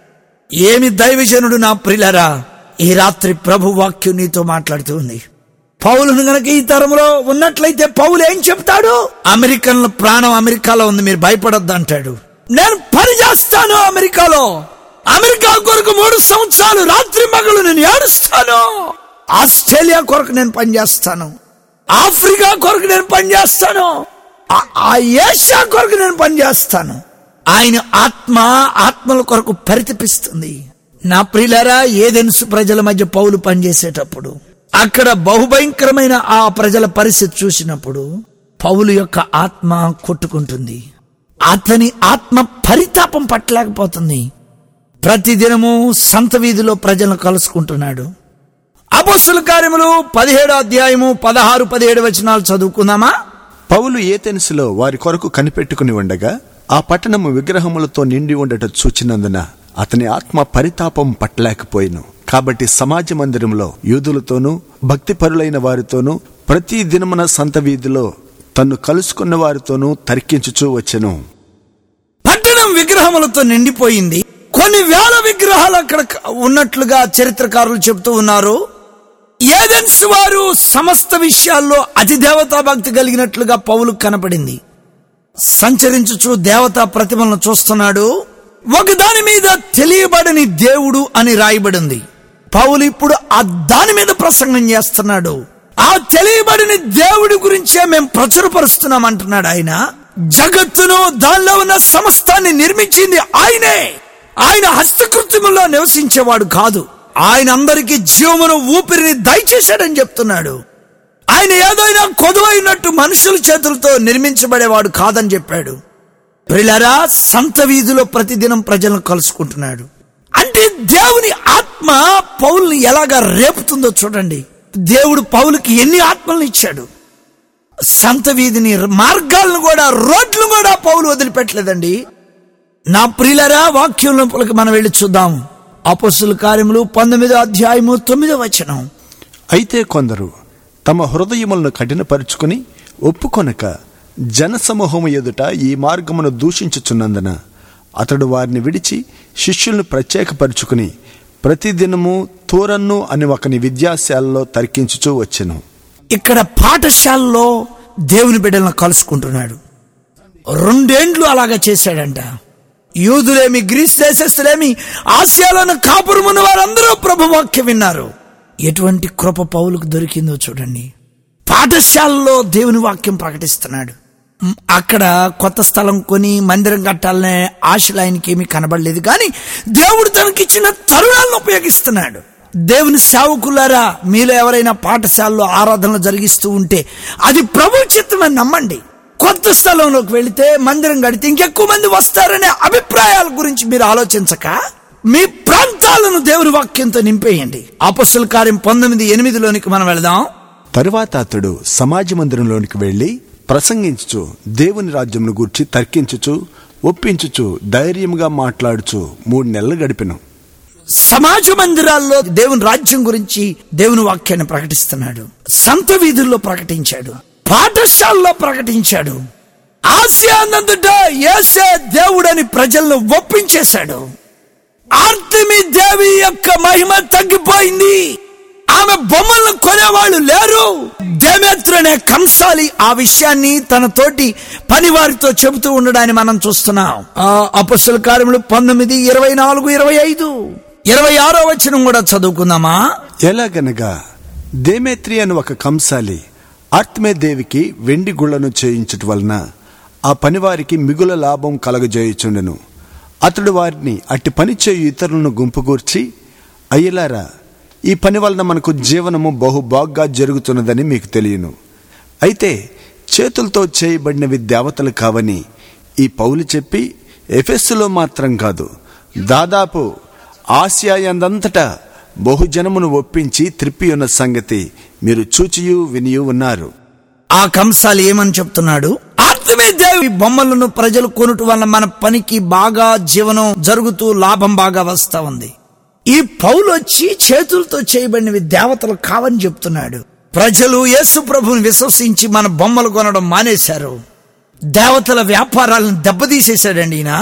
ఏమి దైవజనుడు నా ప్రిలరా ఈ రాత్రి ప్రభు వాక్యం నీతో మాట్లాడుతూ ఉంది పౌలును గనక ఈ తరంలో ఉన్నట్లయితే పౌలు ఏం చెప్తాడు అమెరికన్ ప్రాణం అమెరికాలో ఉంది మీరు భయపడొద్దు అంటాడు నేను పని చేస్తాను అమెరికాలో అమెరికా కొరకు మూడు సంవత్సరాలు రాత్రి మగలు నేను ఏడుస్తాను ఆస్ట్రేలియా కొరకు నేను పనిచేస్తాను ఆఫ్రికా కొరకు నేను పనిచేస్తాను ఆ- ఆ ఏషియా కొరకు నేను పనిచేస్తాను ఆయన ఆత్మ ఆత్మల కొరకు పరితపిస్తుంది నా ప్రియులారా ఏదెన్సు ప్రజల మధ్య పౌలు పనిచేసేటప్పుడు అక్కడ బహుభయంకరమైన ఆ ప్రజల పరిస్థితి చూసినప్పుడు పౌలు యొక్క ఆత్మ కొట్టుకుంటుంది అతని ఆత్మ పరితాపం పట్టలేకపోతుంది ప్రతిదినము సంత వీధిలో ప్రజలను కలుసుకుంటున్నాడు అపస్సుల కార్యములు పదిహేడు అధ్యాయము పదహారు పదిహేడు వచనాలు చదువుకుందామా పౌలు ఏతెన్సులో వారి కొరకు కనిపెట్టుకుని ఉండగా ఆ పట్టణము విగ్రహములతో నిండి ఉండట చూచినందున అతని ఆత్మ పరితాపం పట్టలేకపోయిను కాబట్టి సమాజ మందిరంలో యూదులతోనూ భక్తిపరులైన వారితోనూ ప్రతి దినమున సంత వీధిలో తన్ను కలుసుకున్న వారితోనూ తర్కించుచూ వచ్చెను పట్టణం విగ్రహములతో నిండిపోయింది కొన్ని వేల విగ్రహాలు అక్కడ ఉన్నట్లుగా చరిత్రకారులు చెబుతూ ఉన్నారు ఏదెన్స్ వారు సమస్త విషయాల్లో అతి దేవతా భక్తి కలిగినట్లుగా పౌలు కనపడింది సంచరించుచు దేవతా ప్రతిమలను చూస్తున్నాడు ఒకదాని మీద తెలియబడని దేవుడు అని రాయబడింది పౌలు ఇప్పుడు ఆ దాని మీద ప్రసంగం చేస్తున్నాడు ఆ తెలియబడిన దేవుడి గురించే మేము ప్రచురపరుస్తున్నాం అంటున్నాడు ఆయన జగత్తును దానిలో ఉన్న సమస్తాన్ని నిర్మించింది ఆయనే ఆయన హస్తకృత్యములో నివసించేవాడు కాదు ఆయన అందరికీ జీవమును ఊపిరిని దయచేశాడని చెప్తున్నాడు ఆయన ఏదైనా కొదువైనట్టు మనుషుల చేతులతో నిర్మించబడేవాడు కాదని చెప్పాడు ప్రిలరా సంత వీధిలో ప్రతిదినం ప్రజలను కలుసుకుంటున్నాడు అంటే దేవుని ఆత్మ పౌల్ని ఎలాగా రేపుతుందో చూడండి దేవుడు పౌలకి ఎన్ని ఆత్మలను ఇచ్చాడు సంత వీధిని మార్గాలను కూడా రోడ్లను కూడా పౌలు వదిలిపెట్టలేదండి నా ప్రియులరా వాక్యం లోపలికి మనం వెళ్ళి చూద్దాం అపస్సుల కార్యములు పంతొమ్మిదో అధ్యాయము తొమ్మిదో వచనం అయితే కొందరు తమ హృదయములను కఠినపరుచుకుని ఒప్పుకొనక జనసమూహము ఎదుట ఈ మార్గమును దూషించుచున్నందున అతడు వారిని విడిచి శిష్యులను ప్రత్యేకపరుచుకుని ప్రతిదినము తూరన్ను అని ఒకని విద్యాశాలలో తర్కించుచూ వచ్చెను ఇక్కడ పాఠశాలలో దేవుని బిడ్డలను కలుసుకుంటున్నాడు రెండేండ్లు అలాగా చేశాడంట యూదులేమి గ్రీస్ దేశస్తులేమి ఆసియాలోని కాపురమున్న వారందరూ ప్రభువాక్యం విన్నారు ఎటువంటి కృప పౌలకు దొరికిందో చూడండి పాఠశాలలో దేవుని వాక్యం ప్రకటిస్తున్నాడు మ్, అక్కడ కొత్త స్థలం కొని మందిరం కట్టాలనే ఆశలు ఆయనకి ఏమీ కనబడలేదు కానీ దేవుడు తనకిచ్చిన తరుణాలను ఉపయోగిస్తున్నాడు దేవుని సేవకులారా మీలో ఎవరైనా పాఠశాలలో ఆరాధనలు జరిగిస్తూ ఉంటే అది ప్రభు చిత్తమని నమ్మండి కొత్త స్థలంలోకి వెళితే మందిరం కడితే ఇంకెక్కువ మంది వస్తారనే అభిప్రాయాల గురించి మీరు ఆలోచించక మీ ప్రాంతాలను దేవుని వాక్యంతో నింపేయండి అపస్సుల కార్యం పంతొమ్మిది ఎనిమిదిలోనికి మనం వెళదాం తరువాత అతడు సమాజ మందిరంలోనికి వెళ్లి ప్రసంగించుచు దేవుని రాజ్యమును గూర్చి తర్కించుచు ఒప్పించుచు ధైర్యముగా మాట్లాడుచు మూడు నెలలు గడిపెను సమాజ మందిరాల్లో దేవుని రాజ్యం గురించి దేవుని వాక్యాన్ని ప్రకటిస్తున్నాడు సంత వీధుల్లో ప్రకటించాడు పాఠశాలలో ప్రకటించాడు ఆసియానందుట ఏసే దేవుడని ప్రజలను ఒప్పించేశాడు ఆర్తిమి దేవి యొక్క మహిమ తగ్గిపోయింది ఆమె బొమ్మలను కొనేవాళ్ళు లేరు దేమేత్రు అనే కంసాలి ఆ విషయాన్ని తన తోటి పనివారితో చెబుతూ ఉండడాన్ని మనం చూస్తున్నాం ఆ అపస్సుల కార్యములు పంతొమ్మిది ఇరవై నాలుగు ఇరవై ఐదు ఇరవై ఆరో వచనం కూడా చదువుకుందామా ఎలాగనగా దేమేత్రి అని ఒక కంసాలి ఆత్మే దేవికి వెండి గుళ్లను చేయించుట వలన ఆ పనివారికి మిగుల లాభం కలగజేయుచుండెను అతడు వారిని అట్టి పని చేయు ఇతరులను గుంపుగూర్చి అయ్యలారా ఈ పని వలన మనకు జీవనము బహు బాగ్గా జరుగుతున్నదని మీకు తెలియను అయితే చేతులతో చేయబడినవి దేవతలు కావని ఈ పౌలు చెప్పి ఎఫెస్సులో మాత్రం కాదు దాదాపు ఆసియా ఎందంతటా బహుజనమును ఒప్పించి త్రిప్పి ఉన్న సంగతి మీరు చూచియు వినియు ఉన్నారు ఆ కంసాలి ఏమని చెప్తున్నాడు ఆత్మే దేవి బొమ్మలను ప్రజలు కొనుట వల్ల మన పనికి బాగా జీవనం జరుగుతూ లాభం బాగా వస్తా ఉంది ఈ పౌలు వచ్చి చేతులతో చేయబడినవి దేవతలు కావని చెప్తున్నాడు ప్రజలు యేసు ప్రభుని విశ్వసించి మన బొమ్మలు కొనడం మానేశారు దేవతల వ్యాపారాలను దెబ్బతీసేశాడండి ఈయన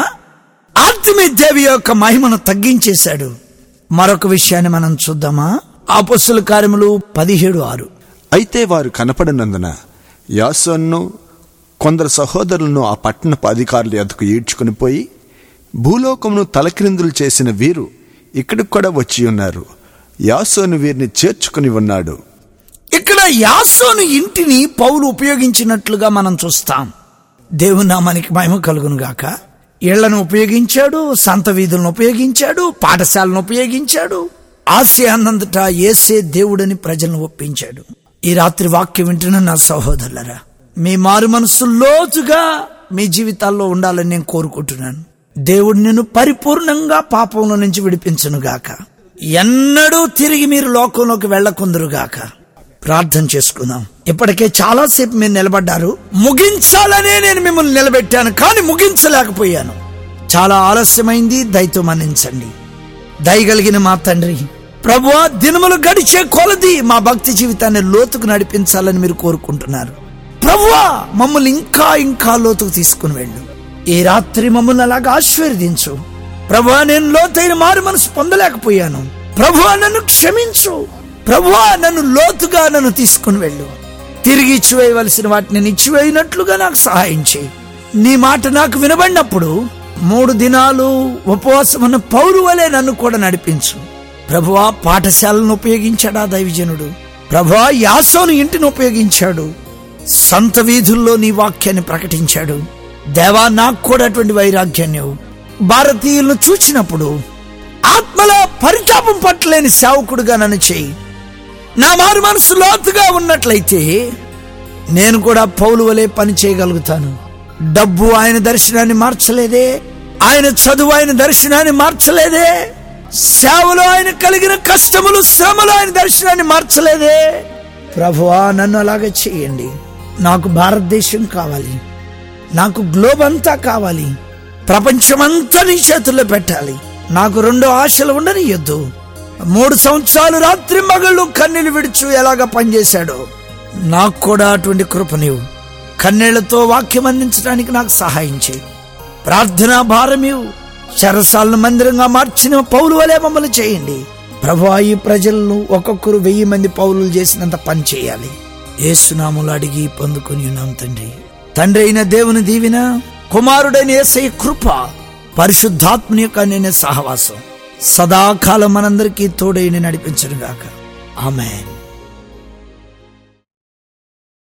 ఆత్మే దేవి యొక్క మహిమను తగ్గించేశాడు మరొక విషయాన్ని మనం చూద్దామా అపస్సుల కార్యములు పదిహేడు ఆరు అయితే వారు కనపడినందున యాసోన్ను కొందరు సహోదరులను ఆ పట్టణపు అధికారుల ఎదుకు ఈడ్చుకుని పోయి భూలోకమును తలక్రిందులు చేసిన వీరు ఇక్కడికి కూడా వచ్చి ఉన్నారు యాసోను వీరిని చేర్చుకుని ఉన్నాడు ఇక్కడ యాసోను ఇంటిని పౌలు ఉపయోగించినట్లుగా మనం చూస్తాం దేవుని నామానికి మహిమ కలుగును గాక ఇళ్లను ఉపయోగించాడు సంత వీధులను ఉపయోగించాడు పాఠశాలను ఉపయోగించాడు ఆశయాన్నంతటా ఏసే దేవుడని ప్రజలను ఒప్పించాడు ఈ రాత్రి వాక్యం వింటున్న నా సహోదరులరా మీ మారు మనసు లోతుగా మీ జీవితాల్లో ఉండాలని నేను కోరుకుంటున్నాను దేవుడు నిన్ను పరిపూర్ణంగా పాపంలో నుంచి విడిపించునుగాక ఎన్నడూ తిరిగి మీరు లోకంలోకి వెళ్ళకుందరుగాక ప్రార్థన చేసుకుందాం ఇప్పటికే చాలాసేపు మీరు నిలబడ్డారు ముగించాలనే నేను మిమ్మల్ని నిలబెట్టాను కానీ ముగించలేకపోయాను చాలా ఆలస్యమైంది దయతో మన్నించండి దయగలిగిన మా తండ్రి ప్రభువా దినములు గడిచే కొలది మా భక్తి జీవితాన్ని లోతుకు నడిపించాలని మీరు కోరుకుంటున్నారు ప్రభువా మమ్మల్ని ఇంకా ఇంకా లోతుకు తీసుకుని వెళ్ళు ఈ రాత్రి మమ్మల్ని అలాగా ఆశీర్వదించు ప్రభువా నేను లోతైన మారు మనసు పొందలేకపోయాను ప్రభువా నన్ను క్షమించు ప్రభువా నన్ను లోతుగా నన్ను తీసుకుని వెళ్ళు తిరిగి ఇచ్చివేయవలసిన వాటిని నేను ఇచ్చివేయినట్లుగా నాకు సహాయం చేయి నీ మాట నాకు వినబడినప్పుడు మూడు దినాలు ఉపవాసం ఉన్న పౌరు వలె నన్ను కూడా నడిపించు ప్రభువా పాఠశాలను ఉపయోగించాడు ఆ దైవజనుడు ప్రభువా యాసోను ఇంటిని ఉపయోగించాడు సంత వీధుల్లో నీ వాక్యాన్ని ప్రకటించాడు దేవా నాకు కూడా అటువంటి వైరాగ్యాన్ని ఇవ్వు. భారతీయులను చూచినప్పుడు ఆత్మలో పరితాపం పట్టలేని సేవకుడుగా నన్ను చేయి నా మారు మనసు లోతుగా ఉన్నట్లయితే నేను కూడా పౌలు వలె పని చేయగలుగుతాను డబ్బు ఆయన దర్శనాన్ని మార్చలేదే ఆయన చదువు ఆయన దర్శనాన్ని మార్చలేదే సేవలో ఆయన కలిగిన కష్టములు శ్రమలు ఆయన దర్శనాన్ని మార్చలేదే ప్రభువా నన్ను అలాగే చేయండి నాకు భారతదేశం కావాలి నాకు గ్లోబ్ అంతా కావాలి ప్రపంచమంతా నీ చేతుల్లో పెట్టాలి నాకు రెండు ఆశలు ఉండనియొద్దు మూడు సంవత్సరాలు రాత్రి మగళ్ళు కన్నీళ్లు విడుచు ఎలాగ పనిచేశాడో నాకు కూడా అటువంటి కృప నీవు కన్నీళ్లతో వాక్యం అందించడానికి నాకు సహాయం చేయి ప్రార్థనా భారమీవు చెరసాలను మందిరంగా మార్చిన పౌలు వలె మమ్మల్ని చేయండి ప్రభు ఈ ప్రజలను ఒక్కొక్కరు వెయ్యి మంది పౌరులు చేసినంత పని చేయాలి ఏసునాములు అడిగి పొందుకొని ఉన్నాం తండ్రి తండ్రి అయిన దేవుని దీవిన కుమారుడైన ఏసై కృప పరిశుద్ధాత్మని యొక్క నేను సహవాసం సదాకాలం మనందరికీ తోడైన నడిపించను గాక ఆమెన్